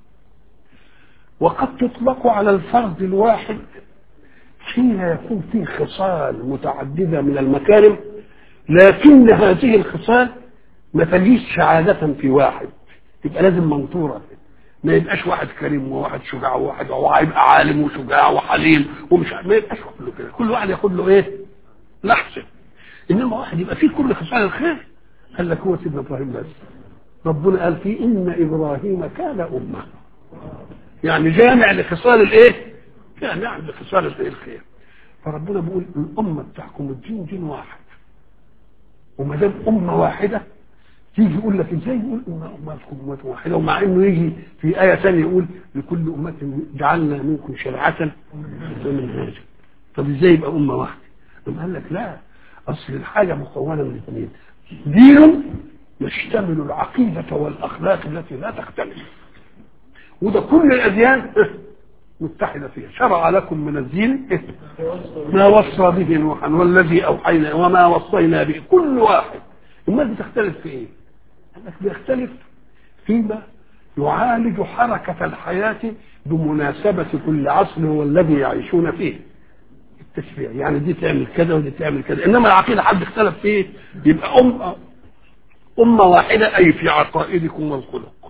وقد تطلق على الفرد الواحد حين يكون فيه خصال متعددة من المكارم لكن هذه الخصال ما تجيش شعادة في واحد يبقى لازم منطورة ما يبقاش واحد كريم وواحد شجاع وواحد هيبقى عالم وشجاع وحليم ومش ما يبقاش كله كده كل واحد ياخد له ايه لحظه انما واحد يبقى فيه كل خصال الخير قال لك هو سيدنا ابراهيم بس ربنا قال فيه ان ابراهيم كان امه يعني جامع لخصال الايه جامع لخصال الخير فربنا بيقول الامه بتحكم الدين دين واحد وما دام امه واحده تيجي يقول لك ازاي يقول ان امتكم امه واحده ومع انه يجي في ايه ثانيه يقول لكل امه جعلنا منكم شرعه ومنهاجا طب ازاي يبقى امه واحده؟ ثم قال لك لا اصل الحاجه مكونه من اثنين دين يشتمل العقيده والاخلاق التي لا تختلف وده كل الاديان متحده فيها شرع لكم من الدين ما وصى به نوحا والذي اوحينا وما وصينا به كل واحد امال بتختلف في ايه؟ انك بيختلف فيما يعالج حركة الحياة بمناسبة كل عصر والذي يعيشون فيه التشريع يعني دي تعمل كذا ودي تعمل كذا انما العقيدة حد اختلف فيه يبقى أم أمة واحدة أي في عقائدكم والخلق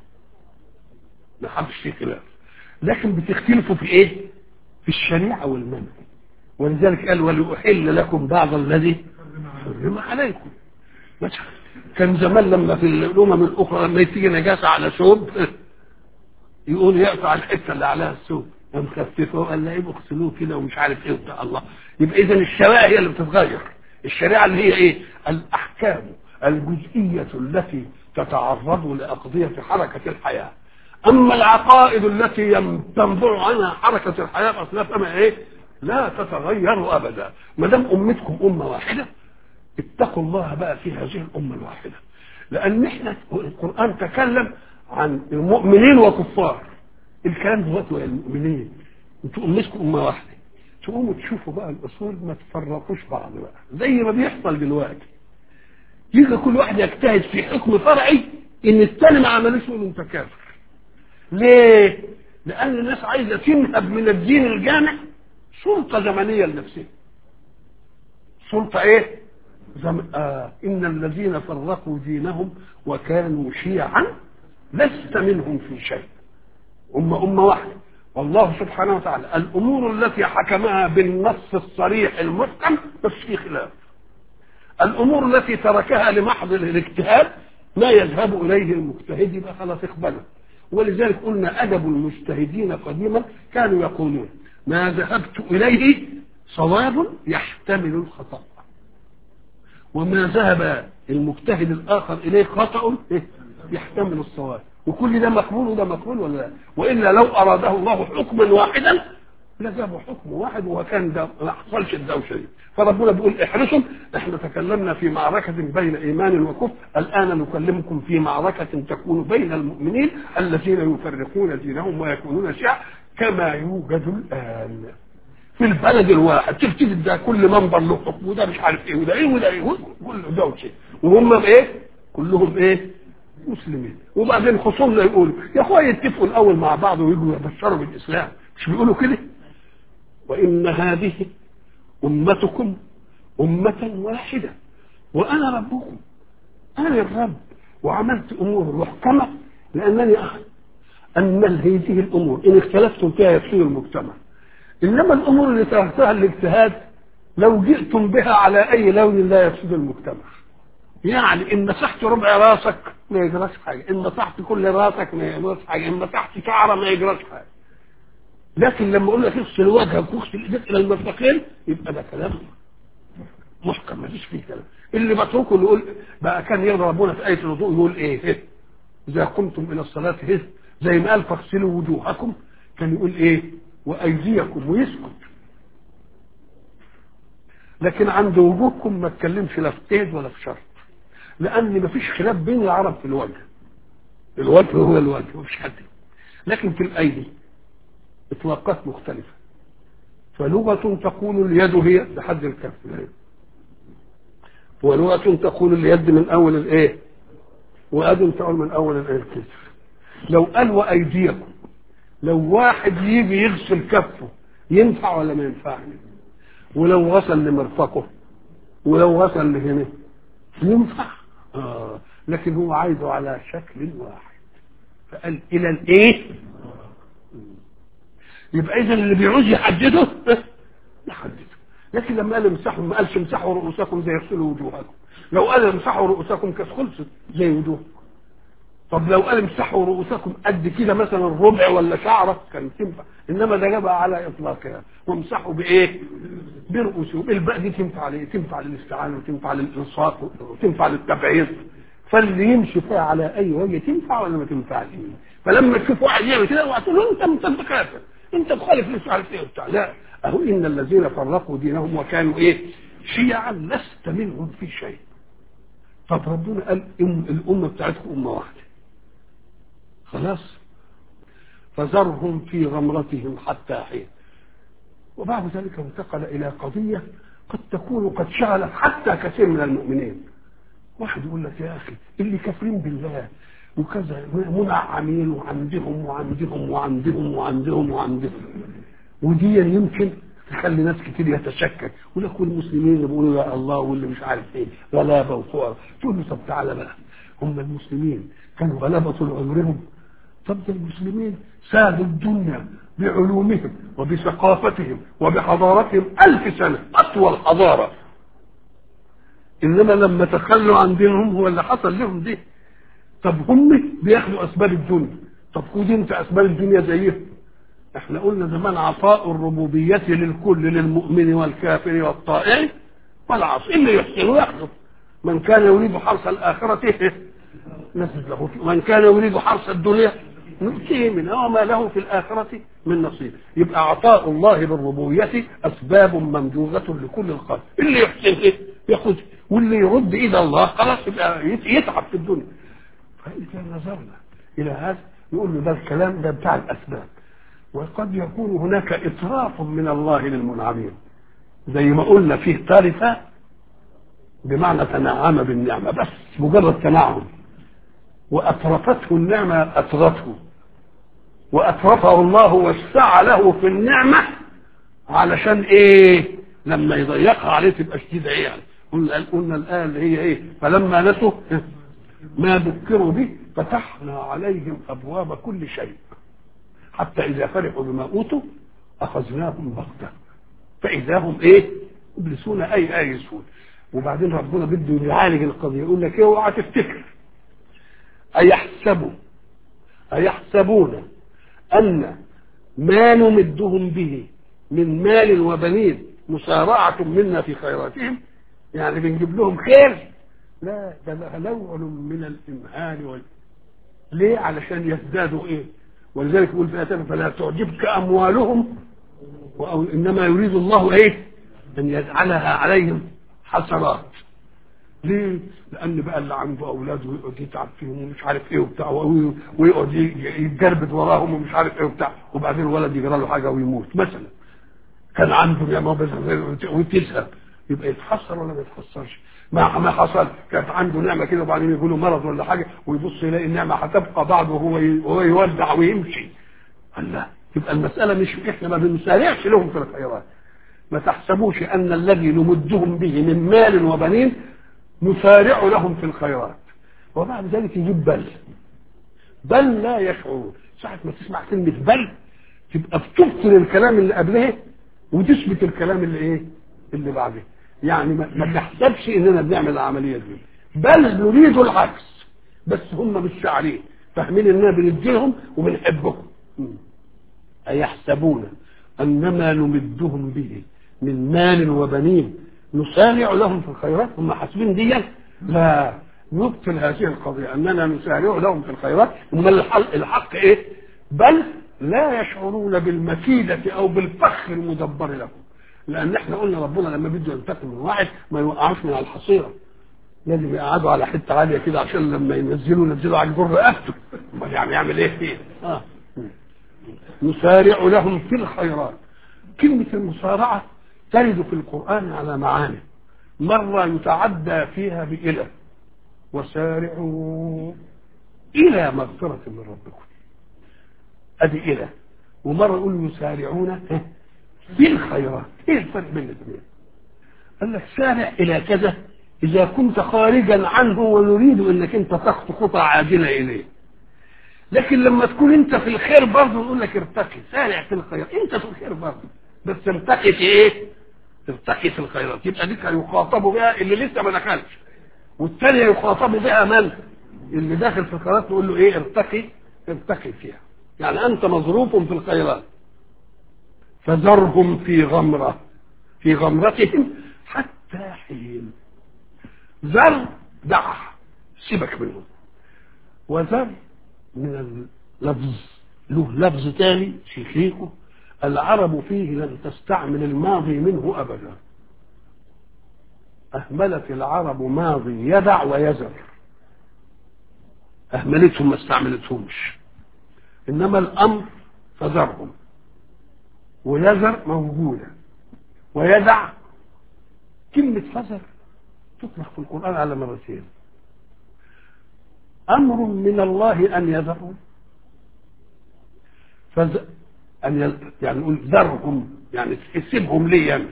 ما حدش فيه خلاف لكن بتختلفوا في ايه في الشريعة والمنهج ولذلك قال ولأحل لكم بعض الذي حرم عليكم مثلا كان زمان لما في الأمم الأخرى لما تيجي نجاسة على ثوب يقول يقطع الحتة اللي عليها الثوب مخففه وقال لا يبقى اغسلوه كده ومش عارف ايه وبتاع الله يبقى اذا الشرائع هي اللي بتتغير الشريعه اللي هي ايه الاحكام الجزئيه التي تتعرض لاقضيه حركه الحياه اما العقائد التي تنبع عنها حركه الحياه اصلا فما ايه لا تتغير ابدا ما دام امتكم امه واحده اتقوا الله بقى في هذه الامه الواحده لان احنا القران تكلم عن المؤمنين وكفار الكلام دلوقتي يا المؤمنين انتوا امتكم امه واحده تقوموا تشوفوا بقى الاصول ما تفرقوش بعض بقى زي ما بيحصل دلوقتي يجي كل واحد يجتهد في حكم فرعي ان الثاني ما عملوش يقول انت كافر ليه؟ لان الناس عايزه تنهب من الدين الجامع سلطه زمنيه لنفسها سلطه ايه؟ زم... آه ان الذين فرقوا دينهم وكانوا شيعا لست منهم في شيء أمة أمة واحدة والله سبحانه وتعالى الامور التي حكمها بالنص الصريح المحكم بس في خلاف الامور التي تركها لمحض الاجتهاد ما يذهب اليه المجتهد يبقى خلاص اقبله ولذلك قلنا ادب المجتهدين قديما كانوا يقولون ما ذهبت اليه صواب يحتمل الخطا وما ذهب المجتهد الاخر اليه خطا يحتمل الصواب وكل ده مقبول وده مقبول ولا لا والا لو اراده الله حكما واحدا لجابوا حكم واحد وكان ده ما حصلش الدوشه دي فربنا بيقول احرصوا احنا تكلمنا في معركه بين ايمان وكفر الان نكلمكم في معركه تكون بين المؤمنين الذين يفرقون دينهم ويكونون شيعا كما يوجد الان في البلد الواحد تفتكر ده كل منبر له حكم وده مش عارف ايه وده ايه وده ايه كله دوشه وهم ايه كلهم ايه مسلمين وبعدين خصومنا يقولوا يا اخويا يتفقوا الاول مع بعض ويجوا يبشروا بالاسلام مش بيقولوا كده وان هذه امتكم امه واحده وانا ربكم انا الرب وعملت امور محكمه لانني اخذ ان هذه الامور ان اختلفتم فيها يفسد المجتمع انما الامور اللي تركتها الاجتهاد لو جئتم بها على اي لون لا يفسد المجتمع يعني ان مسحت ربع راسك ما يجراش حاجه ان مسحت كل راسك ما يجراش حاجه ان مسحت شعره ما يجراش حاجه لكن لما اقول لك اغسل وجهك واغسل ايديك الى المرفقين يبقى ده كلام محكم ما فيش فيه كلام اللي بتركه اللي يقول بقى كان يرضى ربنا في ايه الوضوء يقول ايه اذا قمتم الى الصلاه هز زي ما قال فاغسلوا وجوهكم كان يقول ايه وايديكم ويسكت لكن عند وجوهكم ما تكلمش لا في قيد ولا في شرط لان ما فيش خلاف بين العرب في الوجه الوجه هو الوجه ما فيش حد لكن في الايدي اطلاقات مختلفه فلغه تقول اليد هي لحد الكف ولغه تقول اليد من اول الايه وأد تقول من اول الايه الكتف لو قال وايديكم لو واحد يجي يغسل كفه ينفع ولا ما ينفعش ولو غسل لمرفقه ولو غسل لهنا ينفع آه. لكن هو عايزه على شكل واحد فقال الى الايه يبقى اذا اللي بيعوز يحدده يحدده لكن لما قال امسحوا ما قالش امسحوا رؤوسكم زي يغسلوا وجوهكم لو قال امسحوا رؤوسكم كانت خلصت زي وجوهكم طب لو قال امسحوا رؤوسكم قد كده مثلا ربع ولا شعره كان تنفع انما ده جابها على اطلاقها وامسحوا بايه؟ برؤوسهم الباء دي تنفع ليه؟ تنفع للاستعانه وتنفع للانصاف وتنفع للتبعيض فاللي يمشي فيها على اي وجه تنفع ولا ما تنفعش؟ فلما تشوف واحد يعمل كده وتقول له انت انت كافر انت مخالف مش عارف ايه وبتاع لا اهو ان الذين فرقوا دينهم وكانوا ايه؟ شيعا لست منهم في شيء طب ربنا قال أم الامه بتاعتكم امه واحده خلاص فذرهم في غمرتهم حتى حين وبعد ذلك انتقل الى قضيه قد تكون قد شغلت حتى كثير من المؤمنين واحد يقول لك يا اخي اللي كافرين بالله وكذا منعمين وعندهم وعندهم وعندهم وعندهم وعندهم ودي يمكن تخلي ناس كتير يتشكك يقول لك والمسلمين اللي بيقولوا يا الله واللي مش عارف ايه غلابه وفقراء تقول له طب تعالى بقى هم المسلمين كانوا غلابه طول عمرهم طب ده المسلمين سادوا الدنيا بعلومهم وبثقافتهم وبحضارتهم ألف سنة أطول حضارة إنما لما تخلوا عن دينهم هو اللي حصل لهم دي طب هم بياخدوا أسباب الدنيا طب خد أنت أسباب الدنيا زيهم احنا قلنا زمان عطاء الربوبية للكل للمؤمن والكافر والطائع والعاصي اللي يحسن ياخذه من كان يريد حرث الآخرة نزل له من كان يريد حرث الدنيا نؤتيه منها وما له في الآخرة من نصيب يبقى عطاء الله بالربوبية أسباب ممجوزة لكل الخلق اللي يحسن إيه ياخذ واللي يرد إلى الله خلاص يبقى يتعب في الدنيا فإذا نظرنا إلى هذا يقول له ده الكلام ده بتاع الأسباب وقد يكون هناك إطراف من الله للمنعمين زي ما قلنا فيه طرفة بمعنى تنعم بالنعمة بس مجرد تنعم وأطرفته النعمة أطرته وأطرفه الله وسع له في النعمة علشان إيه لما يضيقها عليه تبقى شديدة إيه يعني قلنا قلنا الآية اللي هي إيه فلما نسوا ما ذكروا به فتحنا عليهم أبواب كل شيء حتى اذا فرحوا بما اوتوا اخذناهم بغته فاذا هم ايه يبلسون اي ايسون وبعدين ربنا بده يعالج القضيه يقول لك اوعى تفتكر ايحسبوا ايحسبون ان ما نمدهم به من مال وبنين مسارعة منا في خيراتهم يعني بنجيب لهم خير لا ده نوع من الإمهال وال... ليه علشان يزدادوا ايه ولذلك يقول في آية فلا تعجبك أموالهم وأو إنما يريد الله ايه أن يجعلها عليهم حسرات ليه؟ لأن بقى اللي عنده أولاد ويقعد يتعب فيهم ومش عارف إيه وبتاع ويقعد يتجربد وراهم ومش عارف إيه وبتاع وبعدين الولد يجرى له حاجة ويموت مثلا كان عنده نعمة بس وتذهب يبقى يتحسر ولا ما يتحسرش؟ ما ما حصل كانت عنده نعمة كده وبعدين يجي له مرض ولا حاجة ويبص يلاقي النعمة هتبقى بعده وهو وهو يودع ويمشي الله يبقى المسألة مش احنا ما بنسارعش لهم في الخيرات ما تحسبوش أن الذي نمدهم به من مال وبنين نسارع لهم في الخيرات وبعد ذلك يجيب بل بل لا يشعرون ساعة ما تسمع كلمة بل تبقى بتبطل الكلام اللي قبلها وتثبت الكلام اللي ايه اللي بعده يعني ما, ما تحسبش اننا بنعمل العملية دي بل نريد العكس بس هم مش شاعرين فاهمين اننا بنديهم وبنحبهم أيحسبون أنما نمدهم به من مال وبنين نسارع لهم في الخيرات هم حاسبين دي لا نبطل هذه القضية أننا نسارع لهم في الخيرات هم الحق, الحق إيه بل لا يشعرون بالمكيدة أو بالفخ المدبر لهم لأن احنا قلنا ربنا لما بده ينتقم من واحد ما يوقعوش من على الحصيرة لازم يقعدوا على حتة عالية كده عشان لما ينزلوا ينزلوا على الجر رقبته يعني يعمل ايه فيه آه. نسارع لهم في الخيرات كلمة المسارعة ترد في القرآن على معاني مرة يتعدى فيها بإلى وسارعوا إلى مغفرة من ربكم أدي إلى ومرة يقول يسارعون في الخيرات إيه الفرق بين الاثنين؟ قال لك سارع إلى كذا إذا كنت خارجا عنه ونريد أنك أنت تخطو خطى عاجلة إليه لكن لما تكون أنت في الخير برضه نقول لك ارتقي سارع في الخير أنت في الخير برضه بس ارتقي في إيه؟ ارتقي في الخيرات يبقى ديك يخاطبوا بها اللي لسه ما دخلش والثانية يخاطبوا بها من اللي داخل في الخيرات نقول له ايه ارتقي ارتقي فيها يعني انت مظروف في الخيرات فذرهم في غمرة في غمرتهم حتى حين ذر دع سيبك منهم وذر من اللفظ له لفظ تاني شيخيكم العرب فيه لن تستعمل الماضي منه أبدا أهملت العرب ماضي يدع ويزر أهملتهم ما استعملتهمش إنما الأمر فذرهم ويزر موجودة ويدع كلمة فذر تطلق في القرآن على مرتين أمر من الله أن يذروا فز... أن ي... يعني نقول ذرهم يعني سيبهم لي يعني.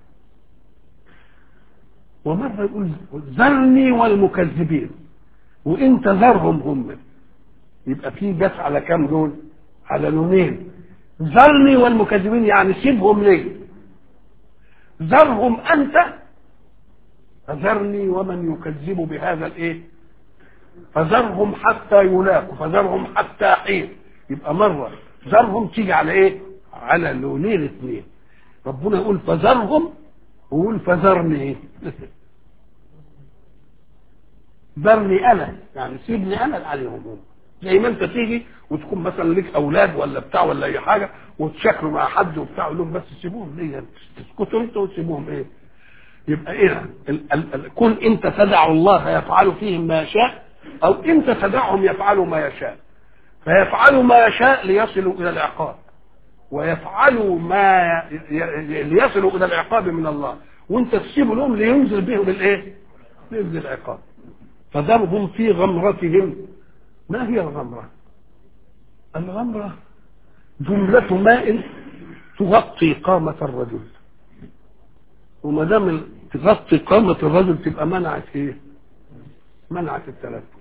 ومرة يقول ذرني والمكذبين وانت ذرهم هم يبقى في جس على كام دول على لونين ذرني والمكذبين يعني سيبهم لي ذرهم انت فذرني ومن يكذب بهذا الايه فذرهم حتى يلاقوا فذرهم حتى حين يبقى مرة ذرهم تيجي على ايه على لونين اثنين ربنا يقول فذرهم ويقول فذرني ايه ذرني انا يعني سيبني انا عليهم هم زي ما انت تيجي وتكون مثلا ليك اولاد ولا بتاع ولا اي حاجه وتشكلوا مع حد وبتاع يقول لهم بس سيبوهم ليه تسكتوا انت وتسيبوهم ايه يبقى ايه ال ال ال كن انت تدع الله يفعل فيهم ما يشاء او انت تدعهم يفعلوا ما يشاء فيفعلوا ما يشاء ليصلوا الى العقاب ويفعلوا ما ليصلوا الى العقاب من الله وانت تسيبوا لهم لينزل بهم الايه ينزل العقاب فذرهم في غمرتهم ما هي الغمرة الغمرة جملة ماء تغطي قامة الرجل وما دام تغطي قامة الرجل تبقى منعت ايه منعت التنفس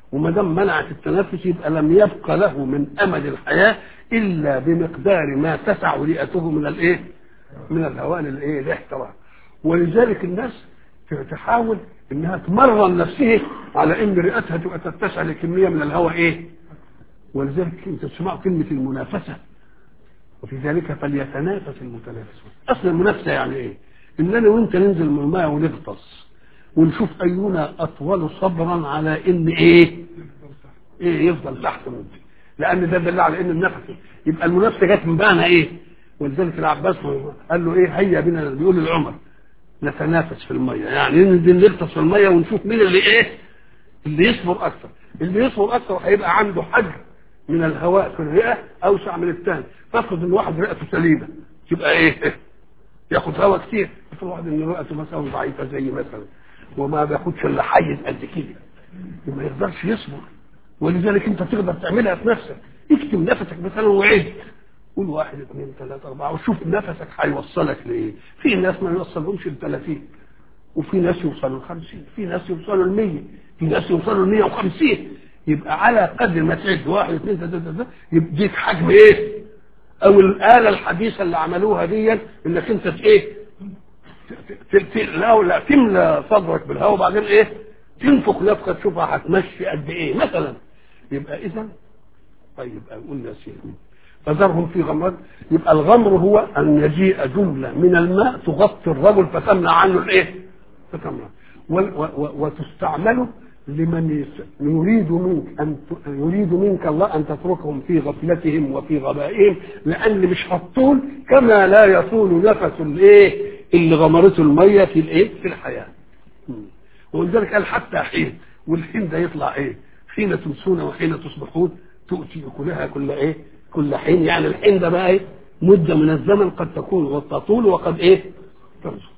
وما دام منعت التنفس يبقى لم يبق له من امد الحياه الا بمقدار ما تسع رئته من الايه؟ من الهواء للايه؟ الاحتراق ولذلك الناس تحاول انها تمرن نفسها على ان رئتها تبقى تتسع لكميه من الهواء ايه؟ ولذلك انت تسمعوا كلمه المنافسه وفي ذلك فليتنافس المتنافسون اصل المنافسه يعني ايه؟ اننا وانت ننزل من الماء ونغطس ونشوف اينا اطول صبرا على ان ايه؟ ايه يفضل تحت مده لان ده دل على ان النفس يبقى المنافسه جت من معنى ايه؟ ولذلك العباس قال له ايه هيا بنا بيقول لعمر نتنافس في الميه يعني ننزل نغطس في الميه ونشوف مين اللي ايه؟ اللي يصبر اكثر اللي يصبر اكثر هيبقى عنده حجم من الهواء في الرئه اوسع من الثاني فافرض ان واحد رئته سليمه تبقى ايه؟ ياخد هواء كتير افرض واحد ان رئته مثلا ضعيفه زي مثلا وما بياخدش الا حيز قد كده وما يقدرش يصبر ولذلك انت تقدر تعملها في نفسك اكتم نفسك مثلا وعد قول واحد اثنين ثلاثة أربعة وشوف نفسك هيوصلك لإيه في ناس ما يوصلهمش ل 30 وفي ناس يوصلوا ل 50 في ناس يوصلوا ل 100 في ناس يوصلوا ل 150 يبقى على قدر ما تعد واحد اثنين ثلاثة ثلاثة يديك حجم ايه؟ او الآلة الحديثة اللي عملوها دي انك انت ايه؟ لا لا تملى صدرك بالهواء وبعدين ايه؟ تنفخ نفخة تشوفها هتمشي قد ايه مثلا يبقى اذا طيب قلنا يا سيدي فذرهم في غمرات يبقى الغمر هو ان يجيء جمله من الماء تغطي الرجل فتمنع عنه الايه؟ فتمنع وتستعمل لمن يريد منك ان يريد منك الله ان تتركهم في غفلتهم وفي غبائهم لان مش هتطول كما لا يطول نفس الايه اللي غمرته الميه في الايه في الحياه ولذلك قال حتى حين والحين ده يطلع ايه حين تمسون وحين تصبحون تؤتي اكلها كل ايه كل حين يعني الحين ده بقى ايه مده من الزمن قد تكون وتطول وقد ايه ترجع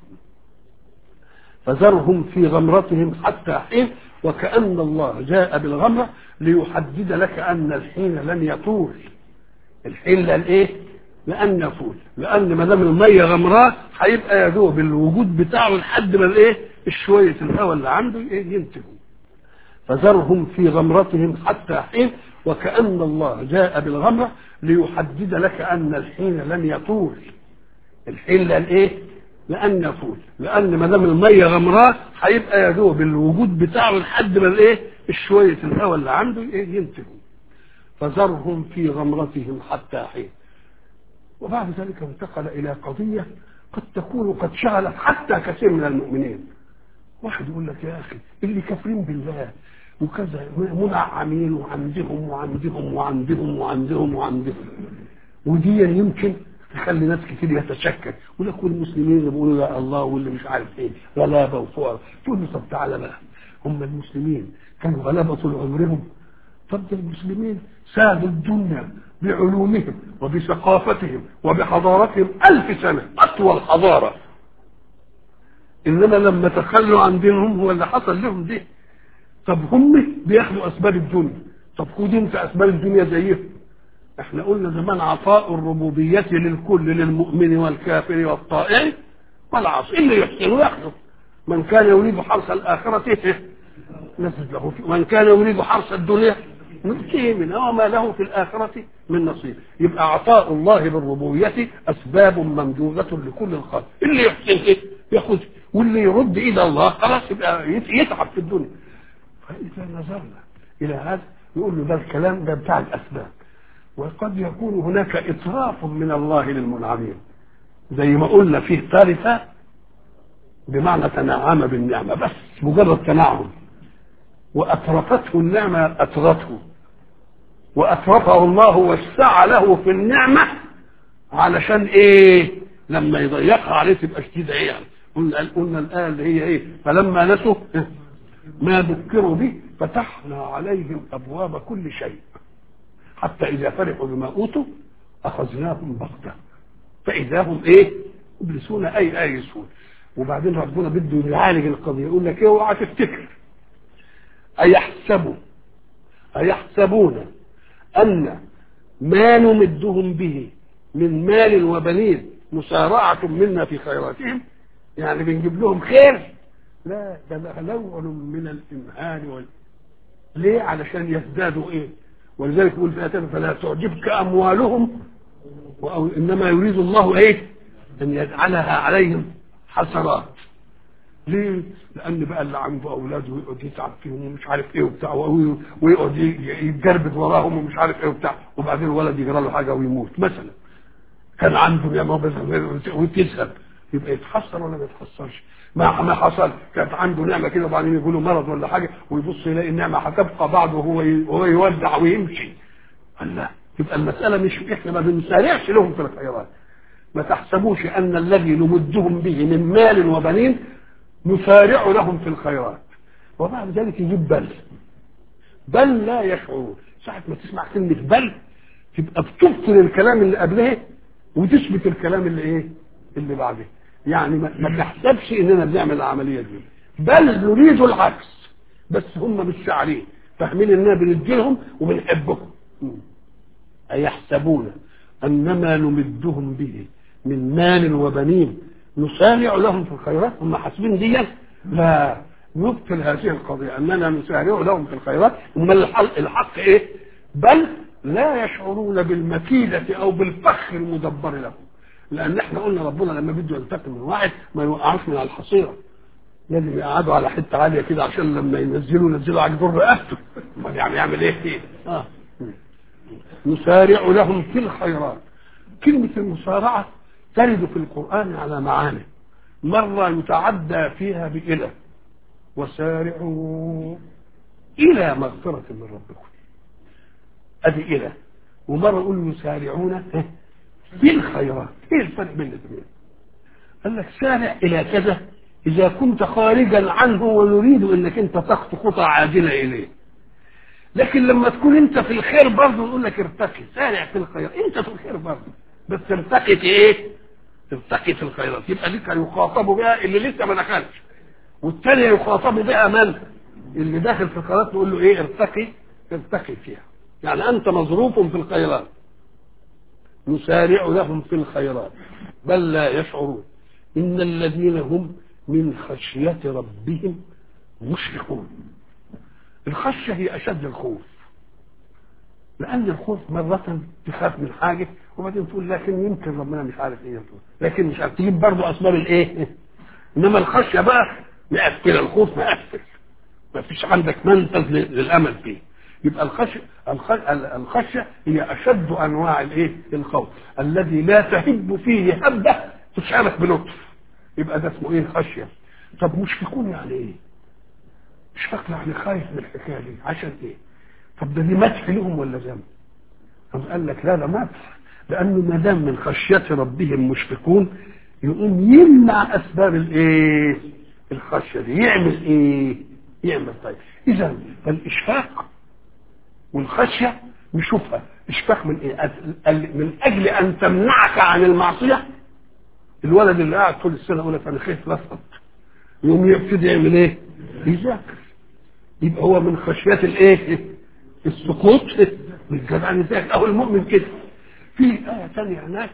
فذرهم في غمرتهم حتى حين وكأن الله جاء بالغمرة ليحدد لك أن الحين لن يطول الحين لن إيه؟ لأن يطول لأن ما دام المية غمراه هيبقى يا دوب الوجود بتاعه لحد ما الإيه؟ الشوية الهواء اللي عنده إيه ينتهوا فذرهم في غمرتهم حتى حين وكأن الله جاء بالغمرة ليحدد لك أن الحين لن يطول الحين لن إيه؟ لأن يطول لأن ما دام المية غمراه هيبقى يا دوب الوجود بتاعه لحد ما الإيه؟ الشوية الهواء اللي عنده إيه ينتهوا فذرهم في غمرتهم حتى حين وبعد ذلك انتقل إلى قضية قد تكون قد شغلت حتى كثير من المؤمنين واحد يقول لك يا أخي اللي كافرين بالله وكذا منعمين وعندهم وعندهم وعندهم وعندهم وعندهم ودي يمكن تخلي ناس كتير يتشكك يقول لك والمسلمين اللي بيقولوا يا الله واللي مش عارف ايه غلابه وفقراء تقول له طب تعالى بقى هم المسلمين كانوا غلابه طول عمرهم طب ده المسلمين سادوا الدنيا بعلومهم وبثقافتهم وبحضارتهم ألف سنة أطول حضارة إنما لما تخلوا عن دينهم هو اللي حصل لهم ده طب هم بياخدوا أسباب الدنيا طب خد أنت أسباب الدنيا زيهم احنا قلنا زمان عطاء الربوبية للكل للمؤمن والكافر والطائع والعاصي اللي يحسن ياخده من كان يريد حرث الآخرة نزد له فيه ومن كان يريد حرث الدنيا نؤتيه منها وما له في الآخرة من نصيب يبقى عطاء الله بالربوبية أسباب ممدودة لكل الخلق اللي يحسن ايه ياخذ واللي يرد إلى الله خلاص يبقى يتعب في الدنيا فإذا نظرنا إلى هذا يقول له ده الكلام ده بتاع الأسباب وقد يكون هناك إطراف من الله للمنعمين زي ما قلنا فيه ثالثة بمعنى تنعم بالنعمة بس مجرد تنعم وأترفته النعمة أطغته وأترفه الله وسع له في النعمة علشان إيه لما يضيقها عليه تبقى شديدة إيه يعني قلنا قلنا الآية اللي هي إيه فلما نسوا ما ذكروا به فتحنا عليهم أبواب كل شيء حتى إذا فرحوا بما أوتوا أخذناهم بغتة فإذا هم إيه يبلسون أي آيسون وبعدين ربنا بده يعالج القضية يقول لك اوعى تفتكر أيحسبوا أيحسبون أن ما نمدهم به من مال وبنين مسارعة منا في خيراتهم يعني بنجيب لهم خير لا ده لون من الإمهان وال... ليه علشان يزدادوا ايه ولذلك يقول في آية فلا تعجبك اموالهم وأو انما يريد الله ايه ان يجعلها عليهم حسرات ليه؟ لأن بقى اللي عنده أولاد ويقعد يتعب فيهم ومش عارف إيه وبتاع ويقعد يتجربد وراهم ومش عارف إيه وبتاع وبعدين الولد يجرى له حاجة ويموت مثلا كان عنده نعمة وتذهب يبقى يتحسر ولا ما يتحسرش؟ ما ما حصل كانت عنده نعمة كده وبعدين يقول له مرض ولا حاجة ويبص يلاقي النعمة هتبقى بعد وهو وهو يودع ويمشي الله يبقى المسألة مش احنا ما بنسارعش لهم في الخيرات ما تحسبوش أن الذي نمدهم به من مال وبنين نسارع لهم في الخيرات وبعد ذلك يجيب بل بل لا يشعرون ساعة ما تسمع كلمة بل تبقى بتبطل الكلام اللي قبلها وتثبت الكلام اللي ايه اللي بعده يعني ما, ما تحسبش اننا بنعمل العملية دي بل نريد العكس بس هم مش شاعرين فاهمين اننا بنديلهم وبنحبهم أيحسبون أنما نمدهم به من مال وبنين نسارع لهم في الخيرات هم حاسبين دي لا نبطل هذه القضية أننا نسارع لهم في الخيرات هم الحق, الحق إيه بل لا يشعرون بالمكيدة أو بالفخ المدبر لهم لأن احنا قلنا ربنا لما بده ينتقم من واحد ما يوقعوش من على الحصيرة لازم يقعدوا على حتة عالية كده عشان لما ينزلوا ينزلوا على جدور رقبته يعني يعمل ايه فيه آه. نسارع لهم في الخيرات كلمة المسارعة ترد في القرآن على معاني مرة يتعدى فيها بإلى وسارعوا إلى مغفرة من ربكم أدي إلى ومرة يقول يسارعون في الخيرات إيه الفرق بين الاثنين قال لك سارع إلى كذا إذا كنت خارجا عنه ويريد أنك أنت تخطو خطى عاجلة إليه لكن لما تكون أنت في الخير برضه نقول لك ارتقي سارع في الخير أنت في الخير برضه بس ارتقي في إيه؟ ترتقي في الخيرات يبقى دي كان يخاطب بها اللي لسه ما دخلش والثاني يخاطب بها من اللي داخل في الخيرات نقول له ايه ارتقي ارتقي فيها يعني انت مظروف في الخيرات نسارع لهم في الخيرات بل لا يشعرون ان الذين هم من خشية ربهم مشفقون الخشية هي اشد الخوف لان الخوف مرة تخاف من حاجة وبعدين تقول لكن يمكن ربنا مش عارف ايه لكن مش عارف تجيب برضه اسباب الايه انما الخشيه بقى مقفل الخوف مقفل ما فيش عندك منفذ للامل فيه يبقى الخشيه الخشيه هي اشد انواع الايه الخوف الذي لا تهب فيه هبه تشعرك بلطف يبقى ده اسمه ايه خشيه طب مشفقون يعني ايه مشفق يعني خايف من الحكايه دي عشان ايه طب ده دي مدح لهم ولا ذنب طب قال لك لا ده مدح لانه ما دام من خشيه ربهم مشفقون يقوم يمنع اسباب الايه الخشيه دي يعمل ايه يعمل طيب اذا فالاشفاق والخشيه نشوفها اشفاق من ايه من اجل ان تمنعك عن المعصيه الولد اللي قاعد طول السنه يقول لك انا خايف لاسقط يقوم يبتدي يعمل ايه يذاكر يبقى هو من خشيه الايه السقوط بالجدع يذاكر او المؤمن كده في آية ثانية هناك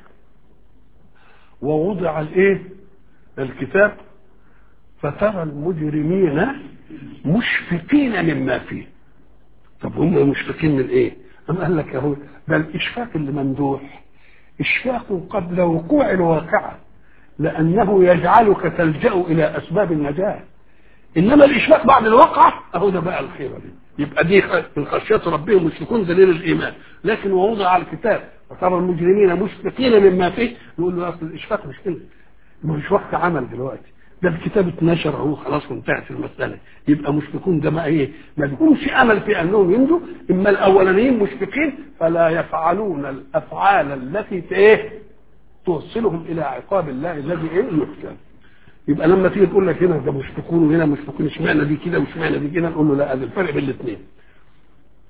ووضع الايه الكتاب فترى المجرمين مشفقين مما فيه طب هم مشفقين من ايه أم قال لك اهو ده الإشفاق اللي ممدوح إشفاق قبل وقوع الواقعة لأنه يجعلك تلجأ إلى أسباب النجاة إنما الإشفاق بعد الواقعة أهو ده بقى الخيرة دي يبقى دي من خشية ربهم مشفقون دليل الإيمان لكن ووضع على الكتاب فترى المجرمين مشفقين مما فيه نقول له اصل الاشفاق مش كده مش وقت عمل دلوقتي ده الكتاب اتنشر اهو خلاص وانتهت المساله يبقى مشفقون ده ما ايه ما بيكونش امل في انهم ينجوا اما الاولانيين مشفقين فلا يفعلون الافعال التي ايه توصلهم الى عقاب الله الذي ايه يحكم يبقى لما تيجي تقول لك هنا ده مشفقون وهنا مشفقون اشمعنى دي كده واشمعنى دي كده نقول له لا ده الفرق بين الاثنين